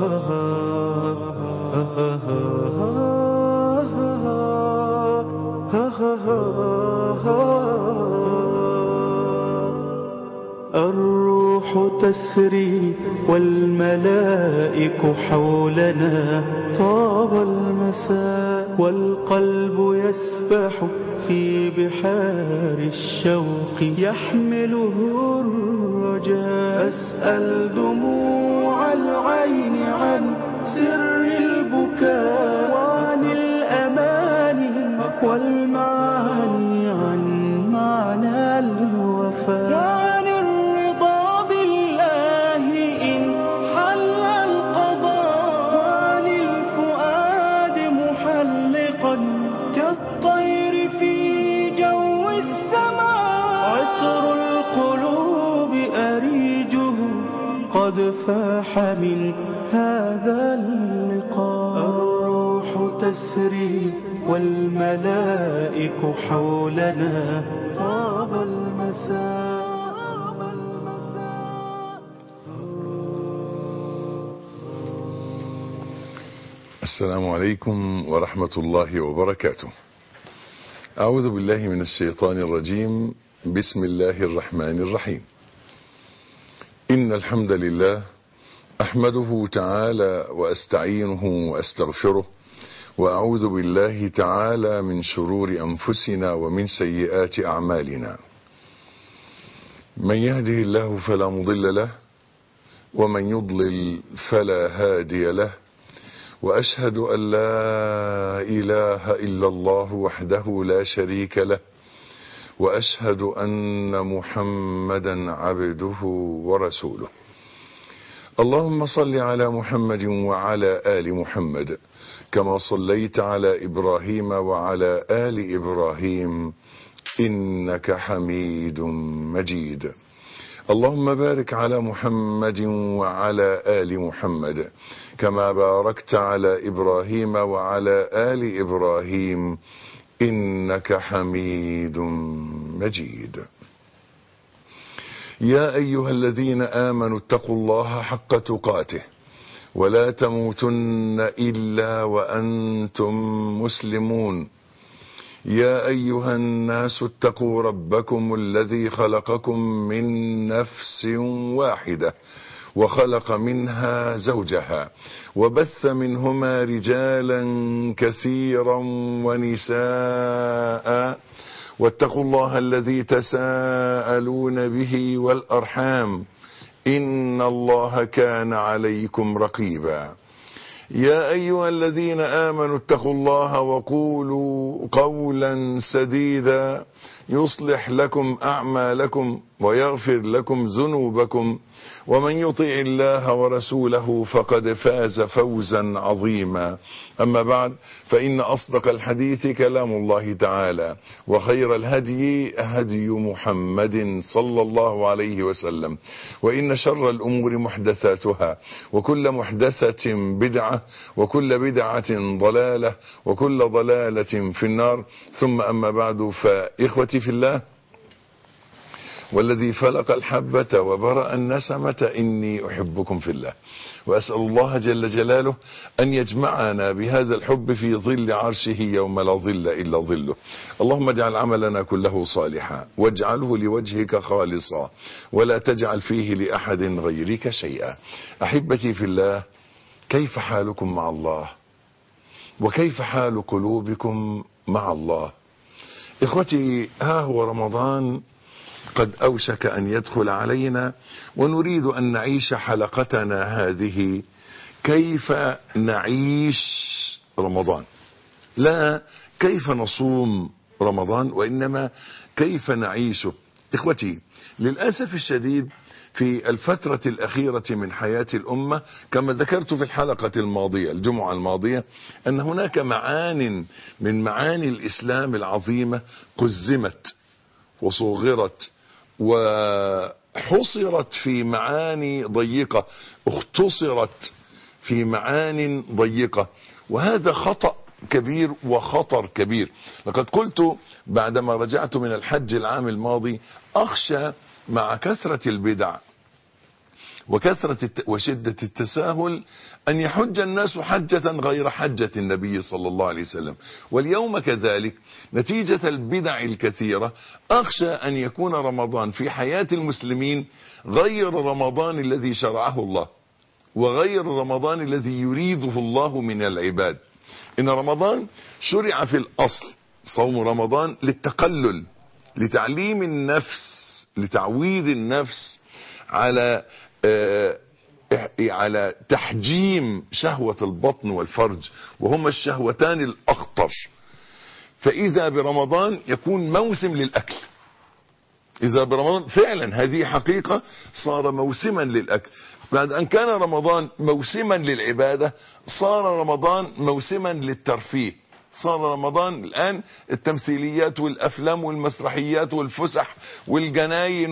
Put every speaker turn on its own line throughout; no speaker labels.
الروح تسري والملائك حولنا طاب المساء والقلب يسبح في بحار الشوق يحمله الرجاء أسأل دموع العين عن سر البكاء وعن الأماني والمعاني عن معنى الوفاء وعن الرضا بالله إن حل القضاء وعن الفؤاد محلقا كالطير في جو السماء عطر القلوب أريجه قد فاح من هذا اللقاء الروح تسري والملائك حولنا طاب المساء
السلام عليكم ورحمة الله وبركاته أعوذ بالله من الشيطان الرجيم بسم الله الرحمن الرحيم إن الحمد لله أحمده تعالى وأستعينه وأستغفره وأعوذ بالله تعالى من شرور أنفسنا ومن سيئات أعمالنا من يهده الله فلا مضل له ومن يضلل فلا هادي له واشهد ان لا اله الا الله وحده لا شريك له واشهد ان محمدا عبده ورسوله اللهم صل على محمد وعلى ال محمد كما صليت على ابراهيم وعلى ال ابراهيم انك حميد مجيد اللهم بارك على محمد وعلى ال محمد كما باركت على ابراهيم وعلى ال ابراهيم انك حميد مجيد يا ايها الذين امنوا اتقوا الله حق تقاته ولا تموتن الا وانتم مسلمون يا ايها الناس اتقوا ربكم الذي خلقكم من نفس واحده وخلق منها زوجها وبث منهما رجالا كثيرا ونساء واتقوا الله الذي تساءلون به والارحام ان الله كان عليكم رقيبا يا ايها الذين امنوا اتقوا الله وقولوا قولا سديدا يصلح لكم اعمالكم ويغفر لكم ذنوبكم ومن يطع الله ورسوله فقد فاز فوزا عظيما اما بعد فان اصدق الحديث كلام الله تعالى وخير الهدي هدي محمد صلى الله عليه وسلم وان شر الامور محدثاتها وكل محدثه بدعه وكل بدعه ضلاله وكل ضلاله في النار ثم اما بعد فاخوتي في الله والذي فلق الحبة وبرأ النسمة إني أحبكم في الله وأسأل الله جل جلاله أن يجمعنا بهذا الحب في ظل عرشه يوم لا ظل إلا ظله اللهم اجعل عملنا كله صالحا واجعله لوجهك خالصا ولا تجعل فيه لأحد غيرك شيئا أحبتي في الله كيف حالكم مع الله وكيف حال قلوبكم مع الله إخوتي ها هو رمضان قد أوشك أن يدخل علينا ونريد أن نعيش حلقتنا هذه كيف نعيش رمضان لا كيف نصوم رمضان وإنما كيف نعيشه إخوتي للأسف الشديد في الفترة الأخيرة من حياة الأمة كما ذكرت في الحلقة الماضية الجمعة الماضية أن هناك معان من معاني الإسلام العظيمة قزمت وصغرت وحصرت في معاني ضيقة اختصرت في معان ضيقة وهذا خطأ كبير وخطر كبير لقد قلت بعدما رجعت من الحج العام الماضي أخشى مع كثرة البدع وكثرة الت... وشدة التساهل أن يحج الناس حجة غير حجة النبي صلى الله عليه وسلم واليوم كذلك نتيجة البدع الكثيرة أخشى أن يكون رمضان في حياة المسلمين غير رمضان الذي شرعه الله وغير رمضان الذي يريده الله من العباد إن رمضان شرع في الأصل صوم رمضان للتقلل لتعليم النفس لتعويد النفس على آه على تحجيم شهوة البطن والفرج وهما الشهوتان الأخطر فإذا برمضان يكون موسم للأكل إذا برمضان فعلا هذه حقيقة صار موسما للأكل بعد أن كان رمضان موسما للعبادة صار رمضان موسما للترفيه صار رمضان الآن التمثيليات والأفلام والمسرحيات والفسح والجناين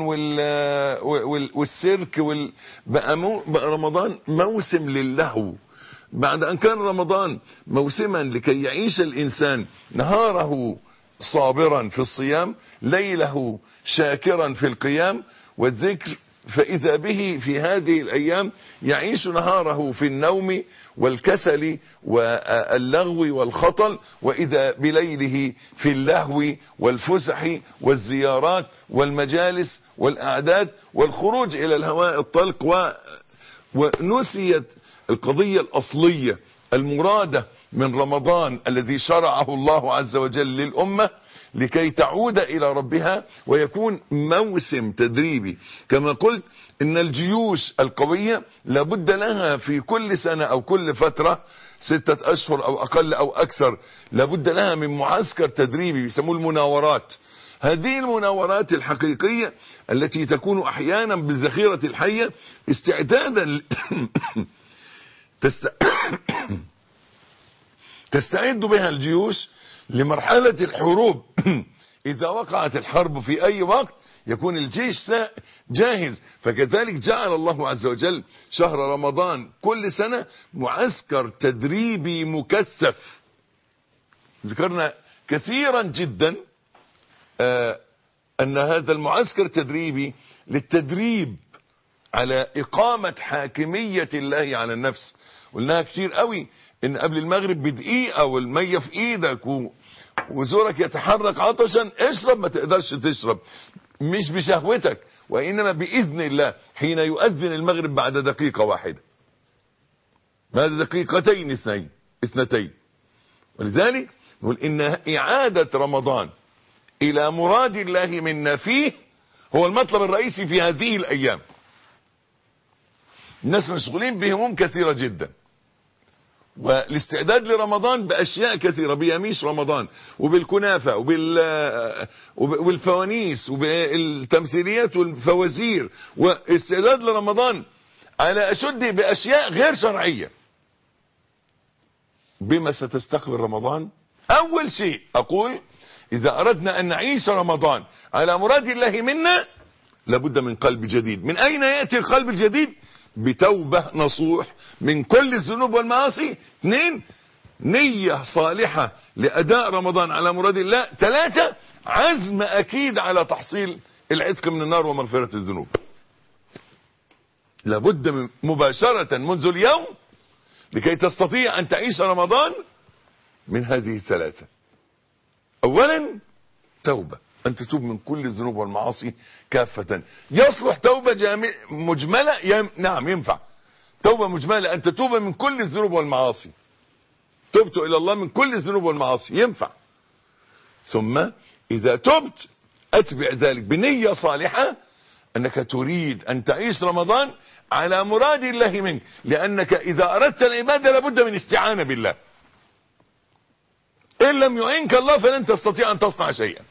والسيرك وال... بقى, مو... بقى رمضان موسم للهو بعد أن كان رمضان موسما لكي يعيش الإنسان نهاره صابرا في الصيام ليله شاكرا في القيام والذكر فإذا به في هذه الأيام يعيش نهاره في النوم والكسل واللغو والخطل وإذا بليله في اللهو والفسح والزيارات والمجالس والأعداد والخروج إلى الهواء الطلق و ونسيت القضية الأصلية المرادة من رمضان الذي شرعه الله عز وجل للأمة لكي تعود إلى ربها ويكون موسم تدريبي كما قلت إن الجيوش القوية لابد لها في كل سنة أو كل فترة ستة أشهر أو أقل أو أكثر لابد لها من معسكر تدريبي بيسموه المناورات هذه المناورات الحقيقية التي تكون أحيانا بالذخيرة الحية استعدادا تست... تستعد بها الجيوش لمرحلة الحروب إذا وقعت الحرب في أي وقت يكون الجيش جاهز فكذلك جعل الله عز وجل شهر رمضان كل سنة معسكر تدريبي مكثف ذكرنا كثيرا جدا آه أن هذا المعسكر التدريبي للتدريب على إقامة حاكمية الله على النفس قلناها كتير قوي ان قبل المغرب بدقيقة والمية في ايدك و... وزورك يتحرك عطشا اشرب ما تقدرش تشرب مش بشهوتك وانما باذن الله حين يؤذن المغرب بعد دقيقة واحدة بعد دقيقتين اثنين اثنتين ولذلك نقول ان اعادة رمضان الى مراد الله منا فيه هو المطلب الرئيسي في هذه الايام الناس مشغولين بهموم كثيرة جدا والاستعداد لرمضان باشياء كثيره بيميش رمضان وبالكنافه وبال وبالفوانيس وبالتمثيليات والفوازير واستعداد لرمضان على اشد باشياء غير شرعيه بما ستستقبل رمضان اول شيء اقول اذا اردنا ان نعيش رمضان على مراد الله منا لابد من قلب جديد من اين ياتي القلب الجديد بتوبة نصوح من كل الذنوب والمعاصي اثنين نية صالحة لأداء رمضان على مراد الله ثلاثة عزم أكيد على تحصيل العتق من النار ومغفرة الذنوب لابد من مباشرة منذ اليوم لكي تستطيع أن تعيش رمضان من هذه الثلاثة أولا توبة أن تتوب من كل الذنوب والمعاصي كافة يصلح توبة جامع مجملة يم... نعم ينفع توبة مجملة أن تتوب من كل الذنوب والمعاصي تبت إلى الله من كل الذنوب والمعاصي ينفع ثم إذا تبت أتبع ذلك بنية صالحة أنك تريد أن تعيش رمضان على مراد الله منك لأنك إذا أردت العبادة لابد من استعانة بالله إن لم يعينك الله فلن تستطيع أن تصنع شيئا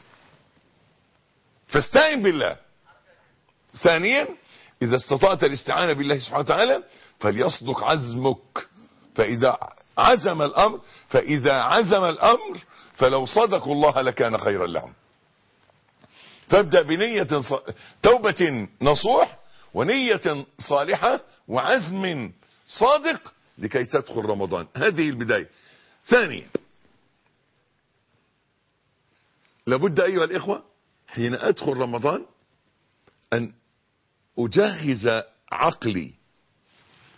فاستعن بالله ثانيا اذا استطعت الاستعانة بالله سبحانه وتعالى فليصدق عزمك فاذا عزم الامر فاذا عزم الامر فلو صدقوا الله لكان خيرا لهم فابدأ بنية ص... توبة نصوح ونية صالحة وعزم صادق لكي تدخل رمضان هذه البداية ثانيا لابد ايها الاخوة حين ادخل رمضان ان اجهز عقلي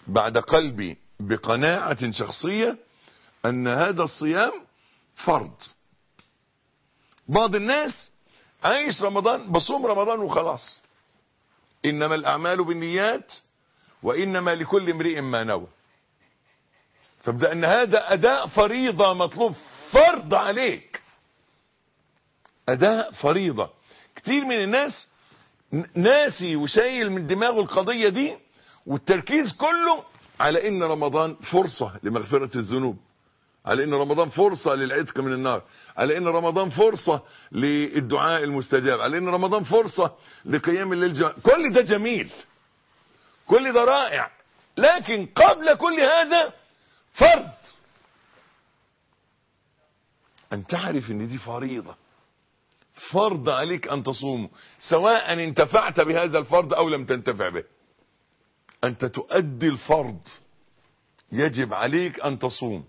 بعد قلبي بقناعة شخصية ان هذا الصيام فرض بعض الناس عايش رمضان بصوم رمضان وخلاص انما الاعمال بالنيات وانما لكل امرئ ما نوى فابدا ان هذا اداء فريضة مطلوب فرض عليك اداء فريضة كتير من الناس ناسي وشايل من دماغه القضية دي والتركيز كله على ان رمضان فرصة لمغفرة الذنوب على ان رمضان فرصة للعتق من النار على ان رمضان فرصة للدعاء المستجاب على ان رمضان فرصة لقيام الليل جميل. كل ده جميل كل ده رائع لكن قبل كل هذا فرض ان تعرف ان دي فريضة فرض عليك ان تصوم سواء انتفعت بهذا الفرض او لم تنتفع به انت تؤدي الفرض يجب عليك ان تصوم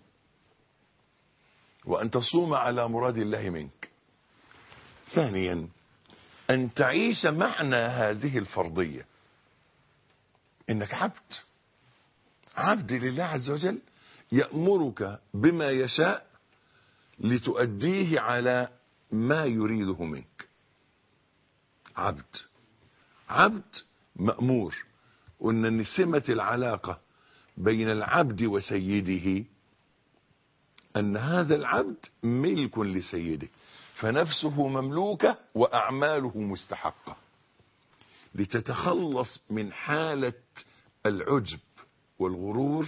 وأن تصوم على مراد الله منك ثانيا أن تعيش معنى هذه الفرضية إنك عبد عبد لله عز وجل يأمرك بما يشاء لتؤديه على ما يريده منك عبد عبد مأمور قلنا ان سمة العلاقة بين العبد وسيده أن هذا العبد ملك لسيده فنفسه مملوكة وأعماله مستحقة لتتخلص من حالة العجب والغرور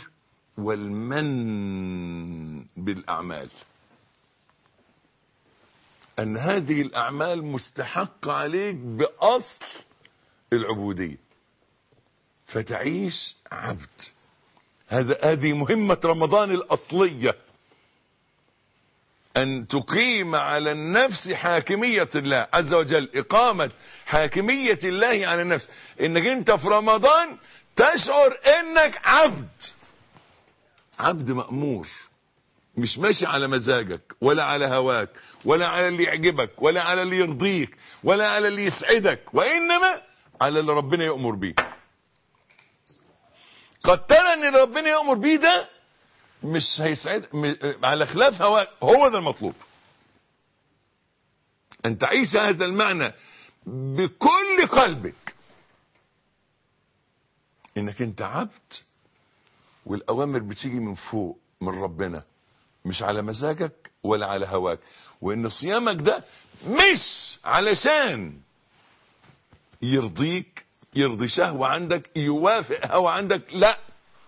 والمن بالأعمال أن هذه الأعمال مستحقة عليك بأصل العبودية فتعيش عبد هذا هذه مهمة رمضان الأصلية أن تقيم على النفس حاكمية الله عز وجل إقامة حاكمية الله على النفس إنك أنت في رمضان تشعر إنك عبد عبد مأمور مش ماشي على مزاجك ولا على هواك ولا على اللي يعجبك ولا على اللي يرضيك ولا على اللي يسعدك وإنما على اللي ربنا يأمر بيه قد ترى ان اللي ربنا يأمر بيه ده مش هيسعد على خلاف هواك هو ده المطلوب ان تعيش هذا المعنى بكل قلبك انك انت عبد والاوامر بتيجي من فوق من ربنا مش على مزاجك ولا على هواك وان صيامك ده مش علشان يرضيك يرضي شهوة عندك يوافق هوى عندك لا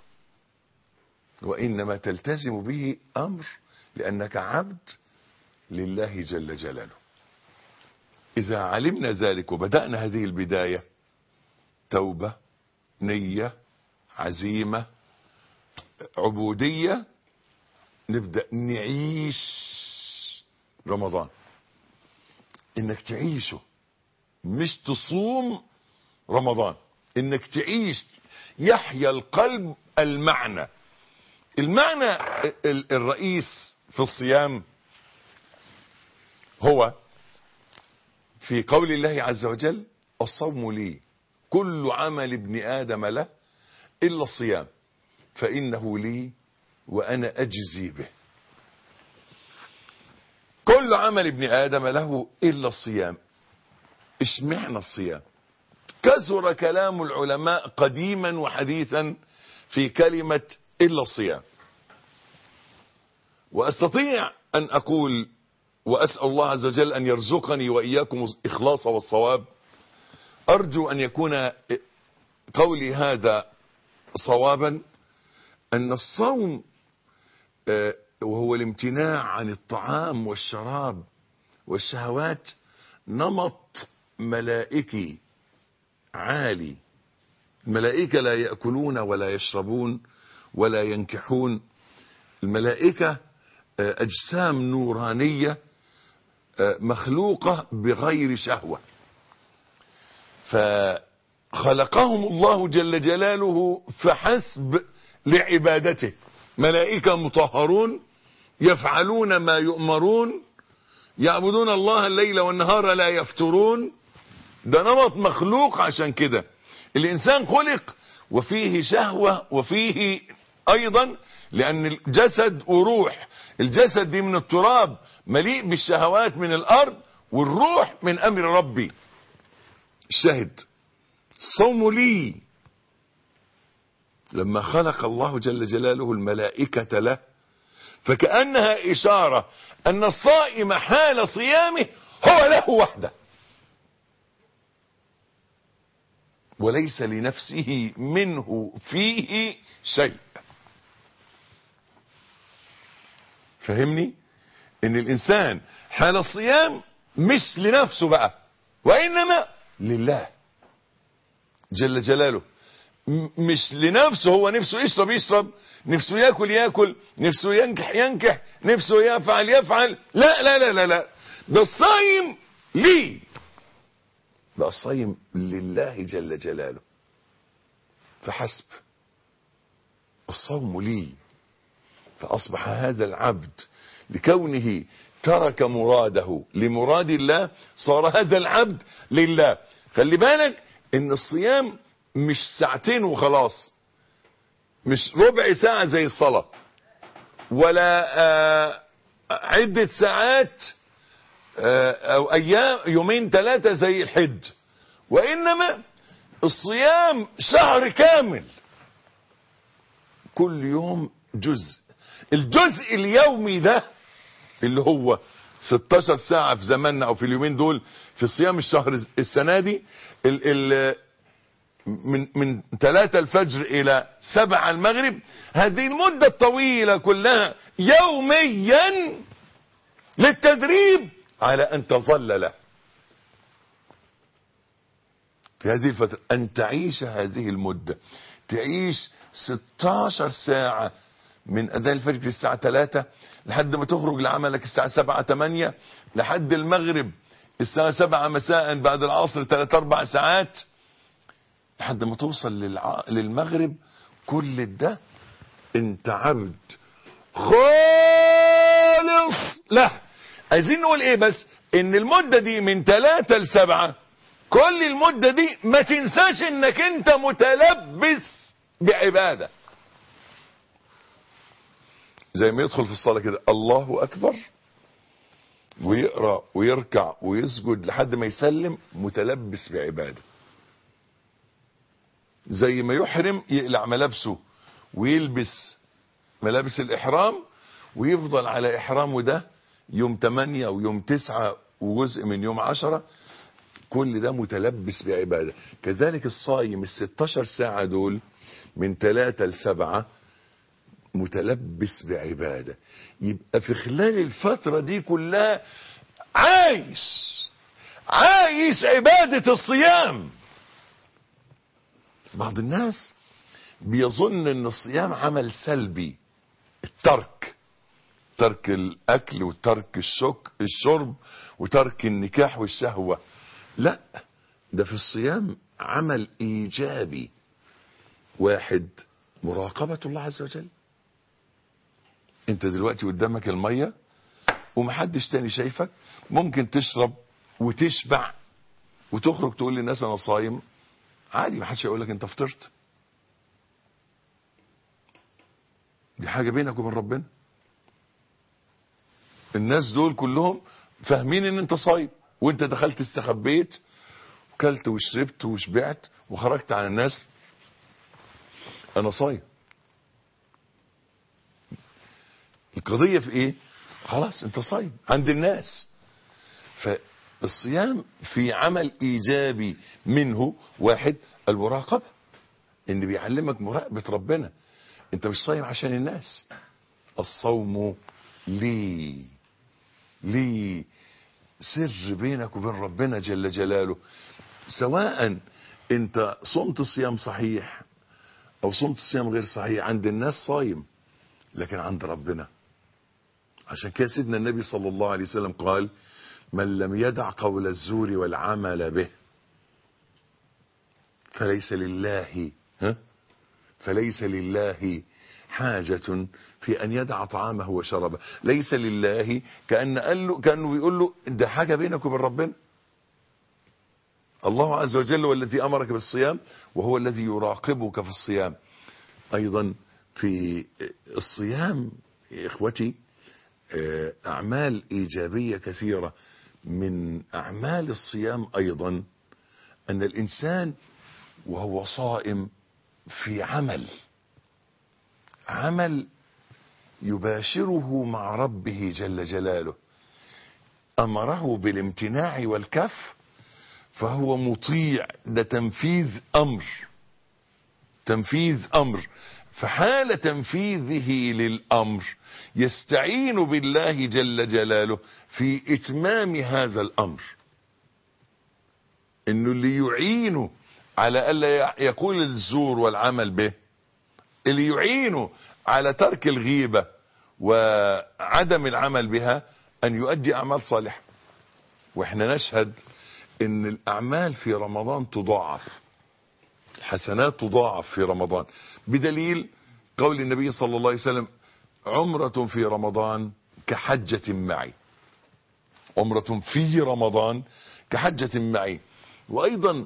وإنما تلتزم به أمر لأنك عبد لله جل جلاله إذا علمنا ذلك وبدأنا هذه البداية توبة نية عزيمة عبودية نبدأ نعيش رمضان انك تعيشه مش تصوم رمضان انك تعيش يحيا القلب المعنى المعنى الرئيس في الصيام هو في قول الله عز وجل الصوم لي كل عمل ابن آدم له إلا الصيام فإنه لي وأنا أجزي به كل عمل ابن آدم له إلا الصيام اشمعنى الصيام كثر كلام العلماء قديما وحديثا في كلمة إلا الصيام وأستطيع أن أقول وأسأل الله عز وجل أن يرزقني وإياكم الإخلاص والصواب أرجو أن يكون قولي هذا صوابا أن الصوم وهو الامتناع عن الطعام والشراب والشهوات نمط ملائكي عالي الملائكة لا يأكلون ولا يشربون ولا ينكحون الملائكة أجسام نورانية مخلوقة بغير شهوة فخلقهم الله جل جلاله فحسب لعبادته ملائكة مطهرون يفعلون ما يؤمرون يعبدون الله الليل والنهار لا يفترون ده نمط مخلوق عشان كده الإنسان خلق وفيه شهوة وفيه ايضا لان الجسد وروح الجسد دي من التراب مليء بالشهوات من الارض والروح من امر ربي الشاهد صوم لي لما خلق الله جل جلاله الملائكة له فكأنها إشارة أن الصائم حال صيامه هو له وحده وليس لنفسه منه فيه شيء فهمني ان الانسان حال الصيام مش لنفسه بقى وانما لله جل جلاله م- مش لنفسه هو نفسه يشرب يشرب نفسه ياكل ياكل نفسه ينكح ينكح نفسه يفعل يفعل لا لا لا لا لا ده الصايم ليه ده الصايم لله جل جلاله فحسب الصوم لي فأصبح هذا العبد لكونه ترك مراده لمراد الله صار هذا العبد لله خلي بالك ان الصيام مش ساعتين وخلاص مش ربع ساعة زي الصلاة ولا آه عدة ساعات آه او ايام يومين ثلاثة زي الحج وانما الصيام شهر كامل كل يوم جزء الجزء اليومي ده اللي هو 16 ساعة في زماننا او في اليومين دول في صيام الشهر السنة دي ال ال من من 3 الفجر الى 7 المغرب هذه المدة الطويلة كلها يوميا للتدريب على ان تظل له في هذه الفترة ان تعيش هذه المدة تعيش 16 ساعة من اذان الفجر الساعة 3 لحد ما تخرج لعملك الساعة 7 8 لحد المغرب الساعة 7 مساء بعد العصر 3 4 ساعات لحد ما توصل للع... للمغرب كل ده انت عبد خالص له عايزين نقول ايه بس ان المدة دي من 3 ل 7 كل المدة دي ما تنساش انك انت متلبس بعبادة زي ما يدخل في الصلاة كده الله اكبر ويقرأ ويركع ويسجد لحد ما يسلم متلبس بعبادة زي ما يحرم يقلع ملابسه ويلبس ملابس الإحرام ويفضل على إحرامه ده يوم 8 ويوم 9 وجزء من يوم 10 كل ده متلبس بعبادة كذلك الصايم ال 16 ساعة دول من 3 ل 7 متلبس بعبادة يبقى في خلال الفترة دي كلها عايش عايش عبادة الصيام بعض الناس بيظن ان الصيام عمل سلبي الترك ترك الاكل وترك الشك الشرب وترك النكاح والشهوة لا ده في الصيام عمل ايجابي واحد مراقبة الله عز وجل انت دلوقتي قدامك المية ومحدش تاني شايفك ممكن تشرب وتشبع وتخرج تقول للناس انا صايم عادي محدش يقول لك انت فطرت دي حاجة بينك وبين ربنا الناس دول كلهم فاهمين ان انت صايم وانت دخلت استخبيت وكلت وشربت وشبعت وخرجت على الناس انا صايم القضية في ايه خلاص انت صايم عند الناس فالصيام في عمل ايجابي منه واحد المراقبة ان بيعلمك مراقبة ربنا انت مش صايم عشان الناس الصوم لي لي سر بينك وبين ربنا جل جلاله سواء انت صمت صيام صحيح او صمت صيام غير صحيح عند الناس صايم لكن عند ربنا عشان كده سيدنا النبي صلى الله عليه وسلم قال من لم يدع قول الزور والعمل به فليس لله ها فليس لله حاجة في أن يدع طعامه وشربه ليس لله كأن قال له كأنه بيقول له ده حاجة بينك وبين ربنا الله عز وجل هو الذي أمرك بالصيام وهو الذي يراقبك في الصيام أيضا في الصيام يا إخوتي أعمال إيجابية كثيرة من أعمال الصيام أيضا أن الإنسان وهو صائم في عمل عمل يباشره مع ربه جل جلاله أمره بالامتناع والكف فهو مطيع ده تنفيذ أمر تنفيذ أمر فحال تنفيذه للأمر يستعين بالله جل جلاله في إتمام هذا الأمر إنه اللي يعينه على ألا يقول الزور والعمل به اللي يعينه على ترك الغيبة وعدم العمل بها أن يؤدي أعمال صالحة وإحنا نشهد أن الأعمال في رمضان تضاعف الحسنات تضاعف في رمضان بدليل قول النبي صلى الله عليه وسلم عمرة في رمضان كحجة معي عمرة في رمضان كحجة معي وأيضا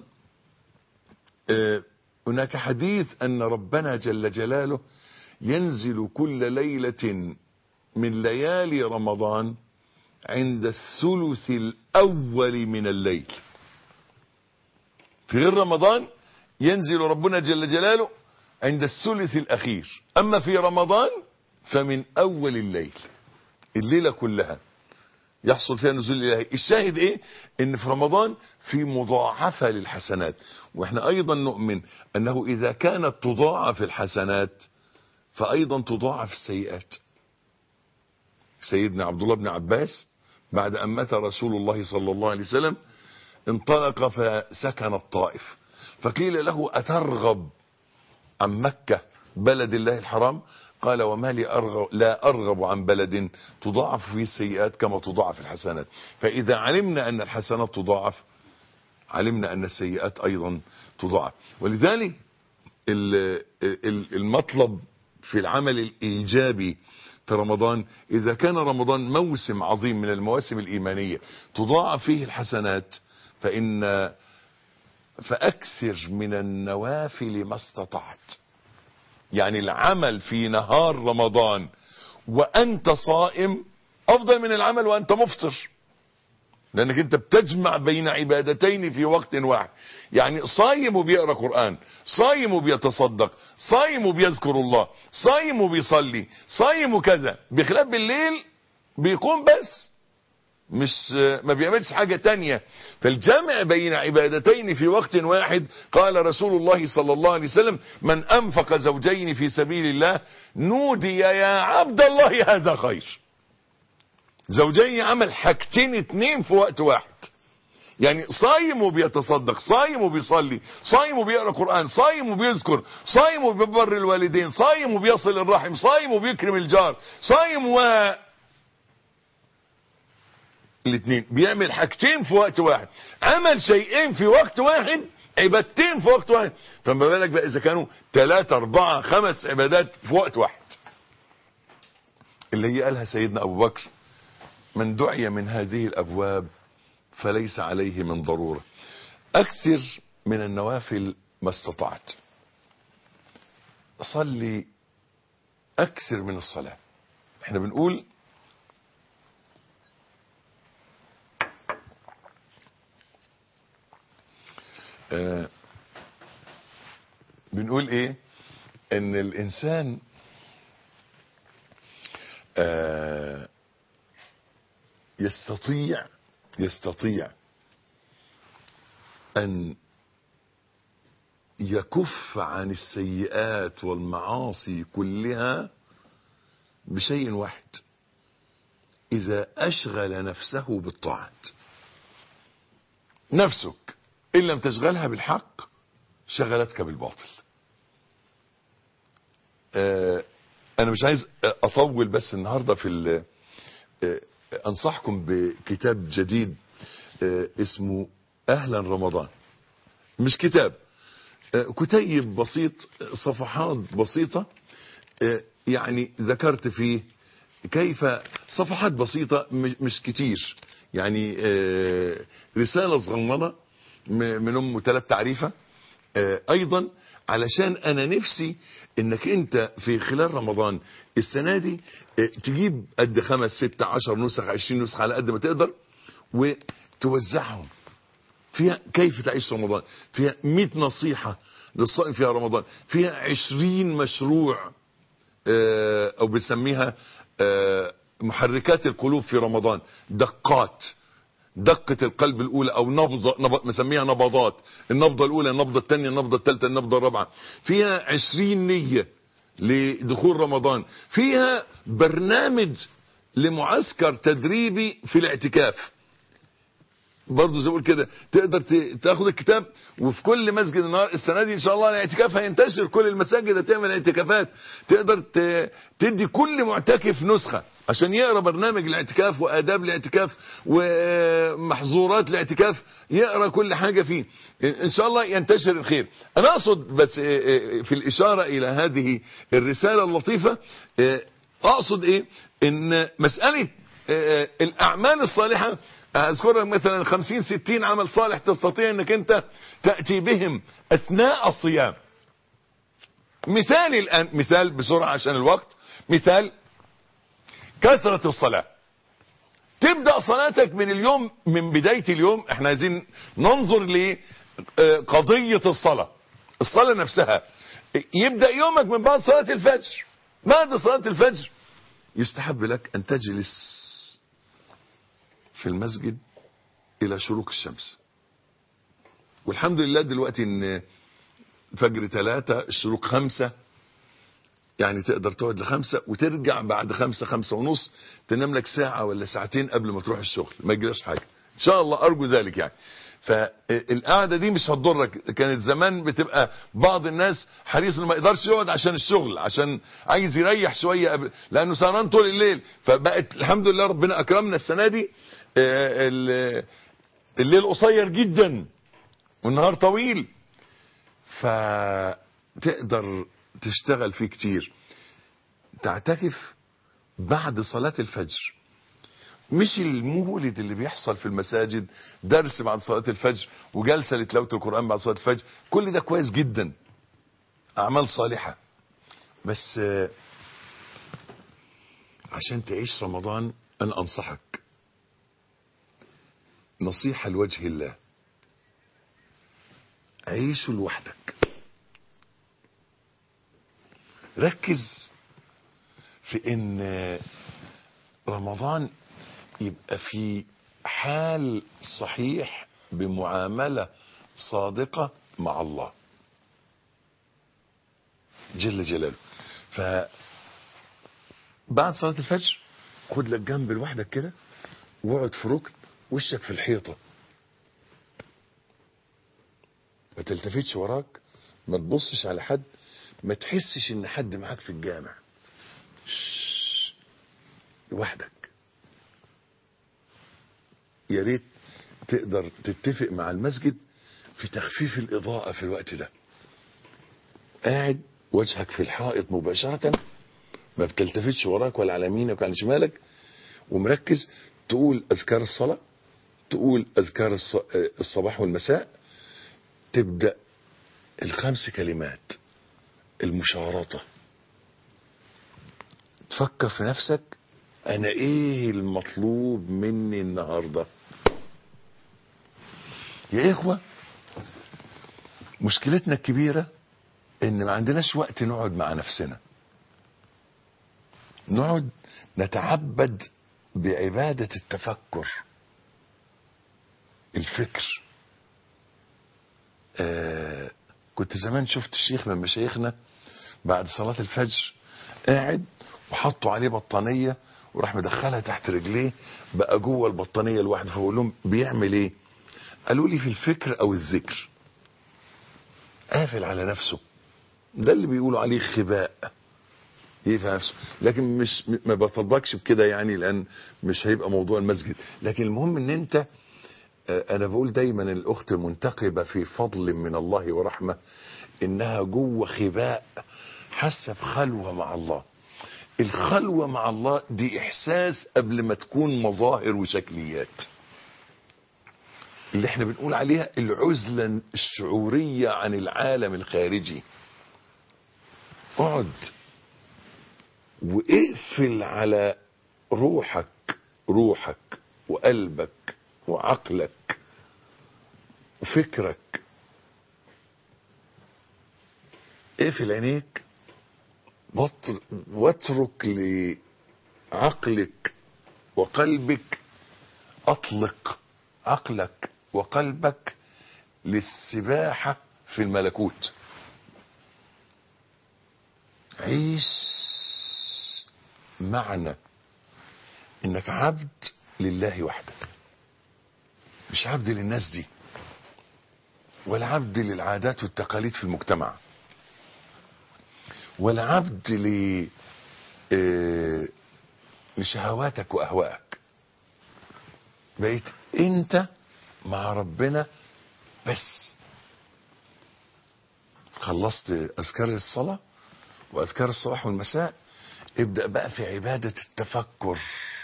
هناك حديث أن ربنا جل جلاله ينزل كل ليلة من ليالي رمضان عند الثلث الأول من الليل في غير رمضان ينزل ربنا جل جلاله عند الثلث الأخير أما في رمضان فمن أول الليل الليلة كلها يحصل فيها نزول الإلهي الشاهد إيه إن في رمضان في مضاعفة للحسنات وإحنا أيضا نؤمن أنه إذا كانت تضاعف الحسنات فأيضا تضاعف السيئات سيدنا عبد الله بن عباس بعد أن مات رسول الله صلى الله عليه وسلم انطلق فسكن الطائف فقيل له أترغب عن مكة بلد الله الحرام قال وما لي أرغب لا أرغب عن بلد تضاعف فيه السيئات كما تضاعف الحسنات فإذا علمنا أن الحسنات تضاعف علمنا أن السيئات أيضا تضاعف ولذلك المطلب في العمل الإيجابي في رمضان إذا كان رمضان موسم عظيم من المواسم الإيمانية تضاعف فيه الحسنات فإن فأكثر من النوافل ما استطعت يعني العمل في نهار رمضان وأنت صائم أفضل من العمل وأنت مفطر لأنك أنت بتجمع بين عبادتين في وقت واحد يعني صايم وبيقرأ قرآن صايم وبيتصدق صايم وبيذكر الله صايم وبيصلي صايم وكذا بخلاف بالليل بيقوم بس مش ما بيعملش حاجة تانية فالجمع بين عبادتين في وقت واحد قال رسول الله صلى الله عليه وسلم من أنفق زوجين في سبيل الله نودي يا عبد الله هذا خير زوجين عمل حاجتين اتنين في وقت واحد يعني صايم وبيتصدق صايم وبيصلي صايم وبيقرا قران صايم وبيذكر صايم وبيبر الوالدين صايم وبيصل الرحم صايم وبيكرم الجار صايم و الاثنين بيعمل حاجتين في وقت واحد عمل شيئين في وقت واحد عبادتين في وقت واحد فما بالك بقى اذا كانوا ثلاثة اربعة خمس عبادات في وقت واحد اللي هي قالها سيدنا ابو بكر من دعي من هذه الابواب فليس عليه من ضرورة اكثر من النوافل ما استطعت صلي اكثر من الصلاة احنا بنقول آه بنقول ايه ان الانسان آه يستطيع يستطيع ان يكف عن السيئات والمعاصي كلها بشيء واحد اذا اشغل نفسه بالطاعات نفسك ان لم تشغلها بالحق شغلتك بالباطل آه انا مش عايز اطول بس النهاردة في آه انصحكم بكتاب جديد آه اسمه اهلا رمضان مش كتاب كتيب بسيط صفحات بسيطة يعني ذكرت فيه كيف صفحات بسيطة مش كتير يعني رسالة صغننة م- من امه ثلاث تعريفه آه، ايضا علشان انا نفسي انك انت في خلال رمضان السنه دي آه، تجيب قد خمس ست عشر نسخ عشرين نسخه على قد ما تقدر وتوزعهم فيها كيف تعيش رمضان فيها 100 نصيحة للصائم فيها رمضان فيها 20 مشروع آه، او بنسميها آه، محركات القلوب في رمضان دقات دقة القلب الأولى أو نبضة نبض مسميها نبضات النبضة الأولى النبضة الثانية النبضة الثالثة النبضة الرابعة فيها عشرين نية لدخول رمضان فيها برنامج لمعسكر تدريبي في الاعتكاف برضه زي ما بقول كده تقدر ت- تاخد الكتاب وفي كل مسجد النهار السنه دي ان شاء الله الاعتكاف هينتشر كل المساجد هتعمل اعتكافات تقدر ت- تدي كل معتكف نسخه عشان يقرا برنامج الاعتكاف واداب الاعتكاف ومحظورات الاعتكاف يقرا كل حاجه فيه ان شاء الله ينتشر الخير انا اقصد بس في الاشاره الى هذه الرساله اللطيفه اقصد ايه ان مساله آه، الاعمال الصالحه اذكرك مثلا 50 60 عمل صالح تستطيع انك انت تاتي بهم اثناء الصيام مثال الان مثال بسرعه عشان الوقت مثال كثره الصلاه تبدا صلاتك من اليوم من بدايه اليوم احنا عايزين ننظر لقضيه الصلاه الصلاه نفسها يبدا يومك من بعد صلاه الفجر بعد صلاه الفجر يستحب لك ان تجلس في المسجد الى شروق الشمس والحمد لله دلوقتي ان فجر ثلاثة الشروق خمسة يعني تقدر تقعد لخمسة وترجع بعد خمسة خمسة ونص تنام لك ساعة ولا ساعتين قبل ما تروح الشغل ما يجراش حاجة ان شاء الله ارجو ذلك يعني فالقعده دي مش هتضرك كانت زمان بتبقى بعض الناس حريص انه ما يقدرش يقعد عشان الشغل عشان عايز يريح شويه قبل لانه سهران طول الليل فبقت الحمد لله ربنا اكرمنا السنه دي آه، ال- الليل قصير جدا والنهار طويل فتقدر تشتغل فيه كتير تعتكف بعد صلاة الفجر مش المولد اللي بيحصل في المساجد درس بعد صلاة الفجر وجلسة لتلاوة القرآن بعد صلاة الفجر كل ده كويس جدا أعمال صالحة بس آه، عشان تعيش رمضان أنا أنصحك نصيحة لوجه الله عيشه لوحدك ركز في ان رمضان يبقى في حال صحيح بمعاملة صادقة مع الله جل جلاله ف بعد صلاة الفجر خد لك جنب لوحدك كده واقعد في ركن وشك في الحيطة ما تلتفتش وراك ما تبصش على حد ما تحسش ان حد معاك في الجامع شش. لوحدك يا ريت تقدر تتفق مع المسجد في تخفيف الإضاءة في الوقت ده قاعد وجهك في الحائط مباشرة ما بتلتفتش وراك ولا على يمينك ولا على شمالك ومركز تقول أذكار الصلاة تقول أذكار الص- الصباح والمساء تبدأ الخمس كلمات المشارطة تفكر في نفسك أنا إيه المطلوب مني النهاردة يا إخوة مشكلتنا الكبيرة إن ما عندناش وقت نقعد مع نفسنا نقعد نتعبد بعبادة التفكر الفكر آه كنت زمان شفت الشيخ من مشايخنا بعد صلاة الفجر قاعد وحطوا عليه بطانية وراح مدخلها تحت رجليه بقى جوه البطانية لوحده فبقول لهم بيعمل ايه قالوا لي في الفكر او الذكر قافل على نفسه ده اللي بيقولوا عليه خباء يقفل على نفسه لكن مش ما بطلبكش بكده يعني لان مش هيبقى موضوع المسجد لكن المهم ان انت آه، انا بقول دايما الاخت المنتقبة في فضل من الله ورحمة انها جوه خباء حاسة بخلوة مع الله الخلوة مع الله دي احساس قبل ما تكون مظاهر وشكليات اللي احنا بنقول عليها العزلة الشعورية عن العالم الخارجي اقعد واقفل على روحك روحك وقلبك وعقلك وفكرك اقفل عينيك واتر- واترك لعقلك وقلبك اطلق عقلك وقلبك للسباحة في الملكوت عيش معنى انك عبد لله وحده مش عبد للناس دي ولا عبد للعادات والتقاليد في المجتمع ولا عبد ل آه، لشهواتك واهوائك بقيت انت مع ربنا بس خلصت اذكار الصلاه واذكار الصباح والمساء ابدا بقى في عباده التفكر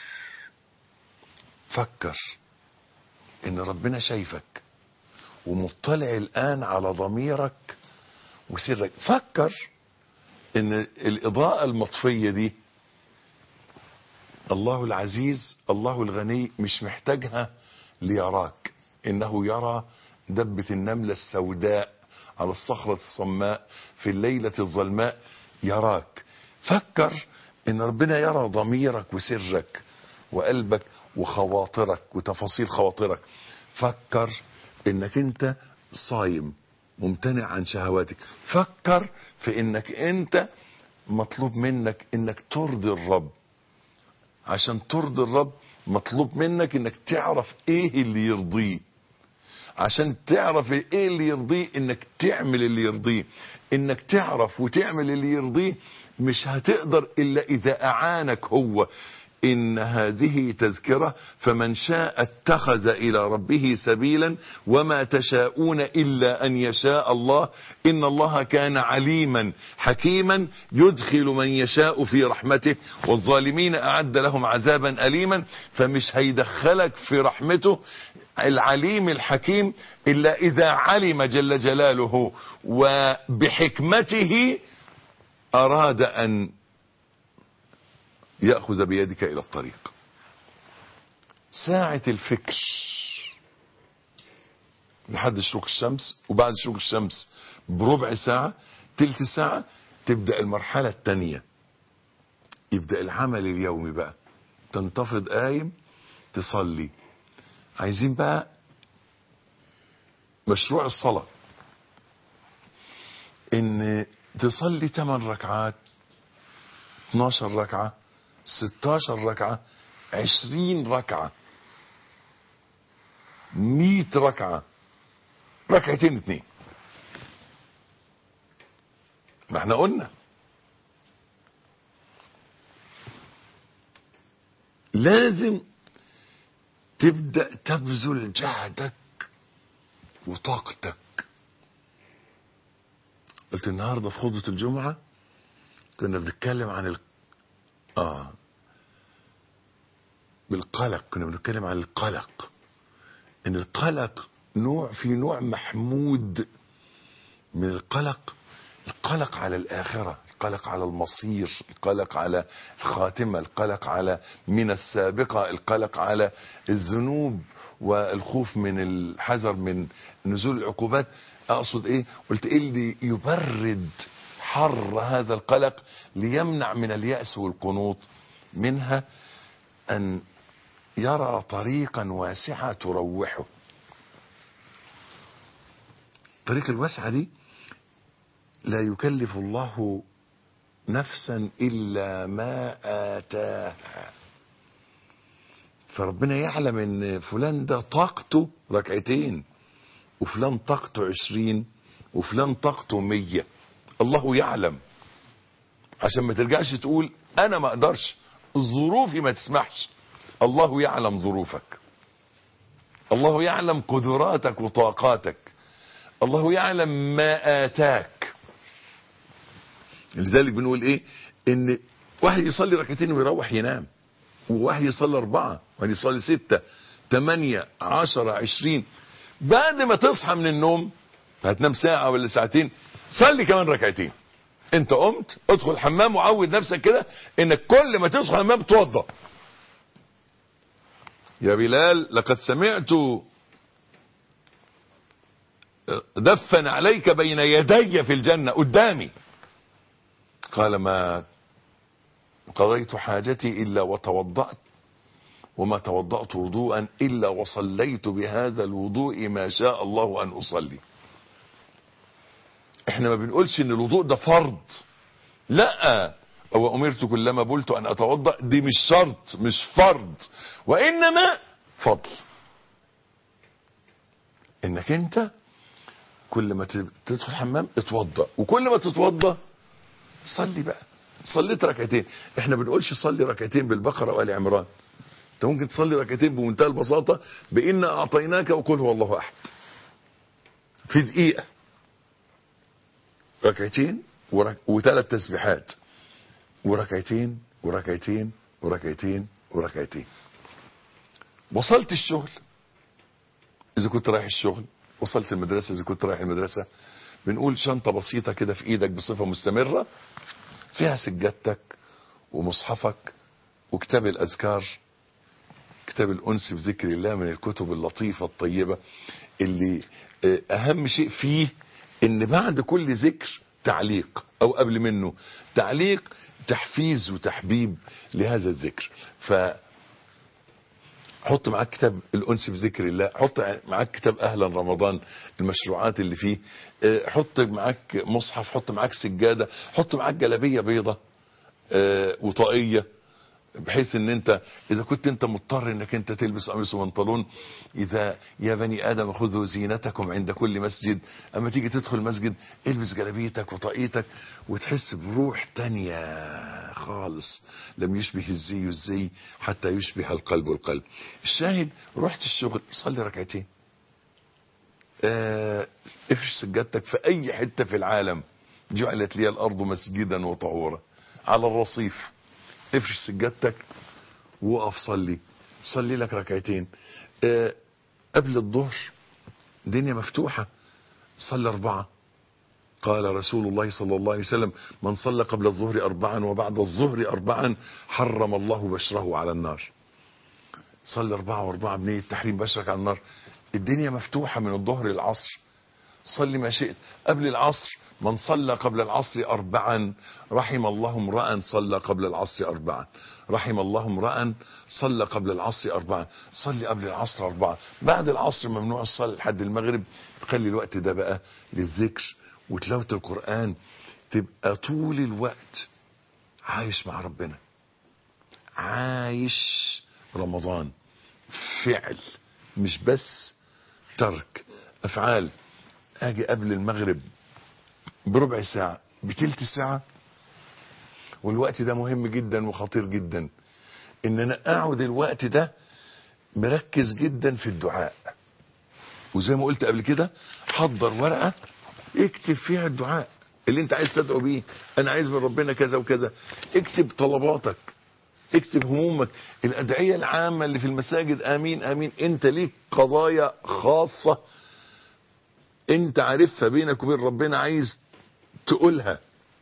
فكر ان ربنا شايفك ومطلع الان على ضميرك وسرك فكر ان الاضاءه المطفيه دي الله العزيز الله الغني مش محتاجها ليراك انه يرى دبة النملة السوداء على الصخرة الصماء في الليلة الظلماء يراك فكر ان ربنا يرى ضميرك وسرك وقلبك وخواطرك وتفاصيل خواطرك فكر انك انت صايم ممتنع عن شهواتك فكر في انك انت مطلوب منك انك ترضي الرب عشان ترضي الرب مطلوب منك انك تعرف ايه اللي يرضيه عشان تعرف ايه اللي يرضيه انك تعمل اللي يرضيه انك تعرف وتعمل اللي يرضيه مش هتقدر الا اذا اعانك هو ان هذه تذكرة فمن شاء اتخذ الى ربه سبيلا وما تشاءون الا ان يشاء الله ان الله كان عليما حكيما يدخل من يشاء في رحمته والظالمين اعد لهم عذابا اليما فمش هيدخلك في رحمته العليم الحكيم الا اذا علم جل جلاله وبحكمته اراد ان ياخذ بيدك الى الطريق ساعة الفكر لحد شروق الشمس وبعد شروق الشمس بربع ساعة تلت ساعة تبدأ المرحلة الثانية يبدأ العمل اليومي بقى تنتفض قايم تصلي عايزين بقى مشروع الصلاة ان تصلي 8 ركعات 12 ركعة 16 ركعة 20 ركعة 100 ركعة ركعتين اتنين ما احنا قلنا لازم تبدأ تبذل جهدك وطاقتك قلت النهاردة في خطبة الجمعة كنا بنتكلم عن ال... اه بالقلق كنا بنتكلم عن القلق ان القلق نوع في نوع محمود من القلق القلق على الآخرة القلق على المصير القلق على الخاتمة القلق على من السابقة القلق على الذنوب والخوف من الحذر من نزول العقوبات أقصد إيه قلت إيه اللي يبرد حر هذا القلق ليمنع من اليأس والقنوط منها أن يرى طريقا واسعة تروحه الطريق الواسعة دي لا يكلف الله نفسا إلا ما آتاها فربنا يعلم ان فلان ده طاقته ركعتين وفلان طاقته عشرين وفلان طاقته مية الله يعلم عشان ما ترجعش تقول انا ما اقدرش ظروفي ما تسمحش الله يعلم ظروفك الله يعلم قدراتك وطاقاتك الله يعلم ما آتاك لذلك بنقول ايه ان واحد يصلي ركعتين ويروح ينام وواحد يصلي اربعة واحد يصلي ستة تمانية عشرة عشرين بعد ما تصحى من النوم هتنام ساعة ولا ساعتين صلي كمان ركعتين انت قمت ادخل الحمام وعود نفسك كده انك كل ما تدخل الحمام توضى يا بلال لقد سمعت دفن عليك بين يدي في الجنة قدامي قال ما قضيت حاجتي إلا وتوضأت وما توضأت وضوءا إلا وصليت بهذا الوضوء ما شاء الله أن أصلي احنا ما بنقولش ان الوضوء ده فرض لا او امرت كلما بلت ان اتوضا دي مش شرط مش فرض وانما فضل انك انت كل ما تدخل الحمام اتوضا وكل ما تتوضا صلي بقى صليت ركعتين احنا بنقولش صلي ركعتين بالبقره وال عمران انت ممكن تصلي ركعتين بمنتهى البساطه بان اعطيناك وقل هو الله احد في دقيقه ركعتين ورك... وثلاث تسبيحات وركعتين وركعتين وركعتين وركعتين وصلت الشغل اذا كنت رايح الشغل وصلت المدرسة اذا كنت رايح المدرسة بنقول شنطة بسيطة كده في ايدك بصفة مستمرة فيها سجادتك ومصحفك وكتاب الاذكار كتاب الانس بذكر الله من الكتب اللطيفة الطيبة اللي اهم شيء فيه ان بعد كل ذكر تعليق او قبل منه تعليق تحفيز وتحبيب لهذا الذكر ف حط معاك كتاب الانس بذكر الله حط معاك كتاب اهلا رمضان المشروعات اللي فيه حط معاك مصحف حط معاك سجاده حط معاك جلابيه بيضه وطاقيه بحيث ان انت اذا كنت انت مضطر انك انت تلبس قميص وبنطلون اذا يا بني ادم خذوا زينتكم عند كل مسجد اما تيجي تدخل مسجد البس جلابيتك وطاقيتك وتحس بروح تانية خالص لم يشبه الزي الزي حتى يشبه القلب القلب الشاهد رحت الشغل صلي ركعتين اه افرش سجادتك في اي حتة في العالم جعلت لي الارض مسجدا وطهورا على الرصيف افرش سجادتك وقف صلي صلي لك ركعتين أه قبل الظهر دنيا مفتوحة صلي أربعة قال رسول الله صلى الله عليه وسلم من صلى قبل الظهر أربعا وبعد الظهر أربعا حرم الله بشره على النار صلي أربعة وأربعة بنية تحريم بشرك على النار الدنيا مفتوحة من الظهر للعصر صلي ما شئت قبل العصر من صلى قبل العصر أربعا رحم الله امرأ صلى قبل العصر أربعا رحم الله امرأ صلى قبل العصر أربعا صلي قبل العصر أربعا بعد العصر ممنوع الصلاة لحد المغرب خلي الوقت ده بقى للذكر وتلاوة القرآن تبقى طول الوقت عايش مع ربنا عايش رمضان فعل مش بس ترك أفعال أجي قبل المغرب بربع ساعة بتلت ساعة والوقت ده مهم جدا وخطير جدا ان انا اقعد الوقت ده مركز جدا في الدعاء وزي ما قلت قبل كده حضر ورقة اكتب فيها الدعاء اللي انت عايز تدعو بيه انا عايز من ربنا كذا وكذا اكتب طلباتك اكتب همومك الادعية العامة اللي في المساجد امين امين انت ليك قضايا خاصة انت عارفها بينك وبين ربنا عايز تقولها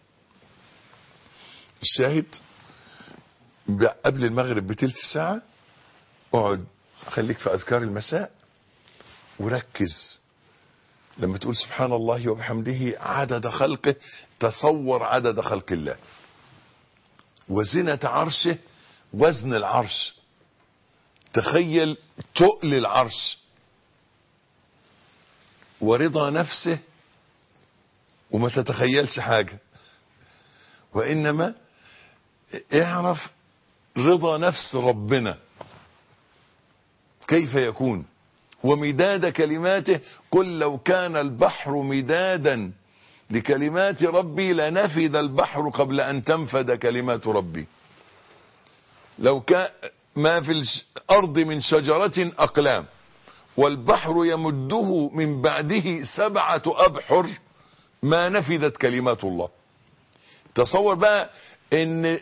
الشاهد قبل المغرب بتلت ساعة اقعد خليك في اذكار المساء وركز لما تقول سبحان الله وبحمده عدد خلقه تصور عدد خلق الله وزنة عرشه وزن العرش تخيل تقل العرش ورضا نفسه وما تتخيلش حاجة وإنما اعرف رضا نفس ربنا كيف يكون ومداد كلماته قل لو كان البحر مدادا لكلمات ربي لنفد البحر قبل أن تنفد كلمات ربي لو كان ما في الأرض من شجرة أقلام والبحر يمده من بعده سبعة أبحر ما نفذت كلمات الله تصور بقى ان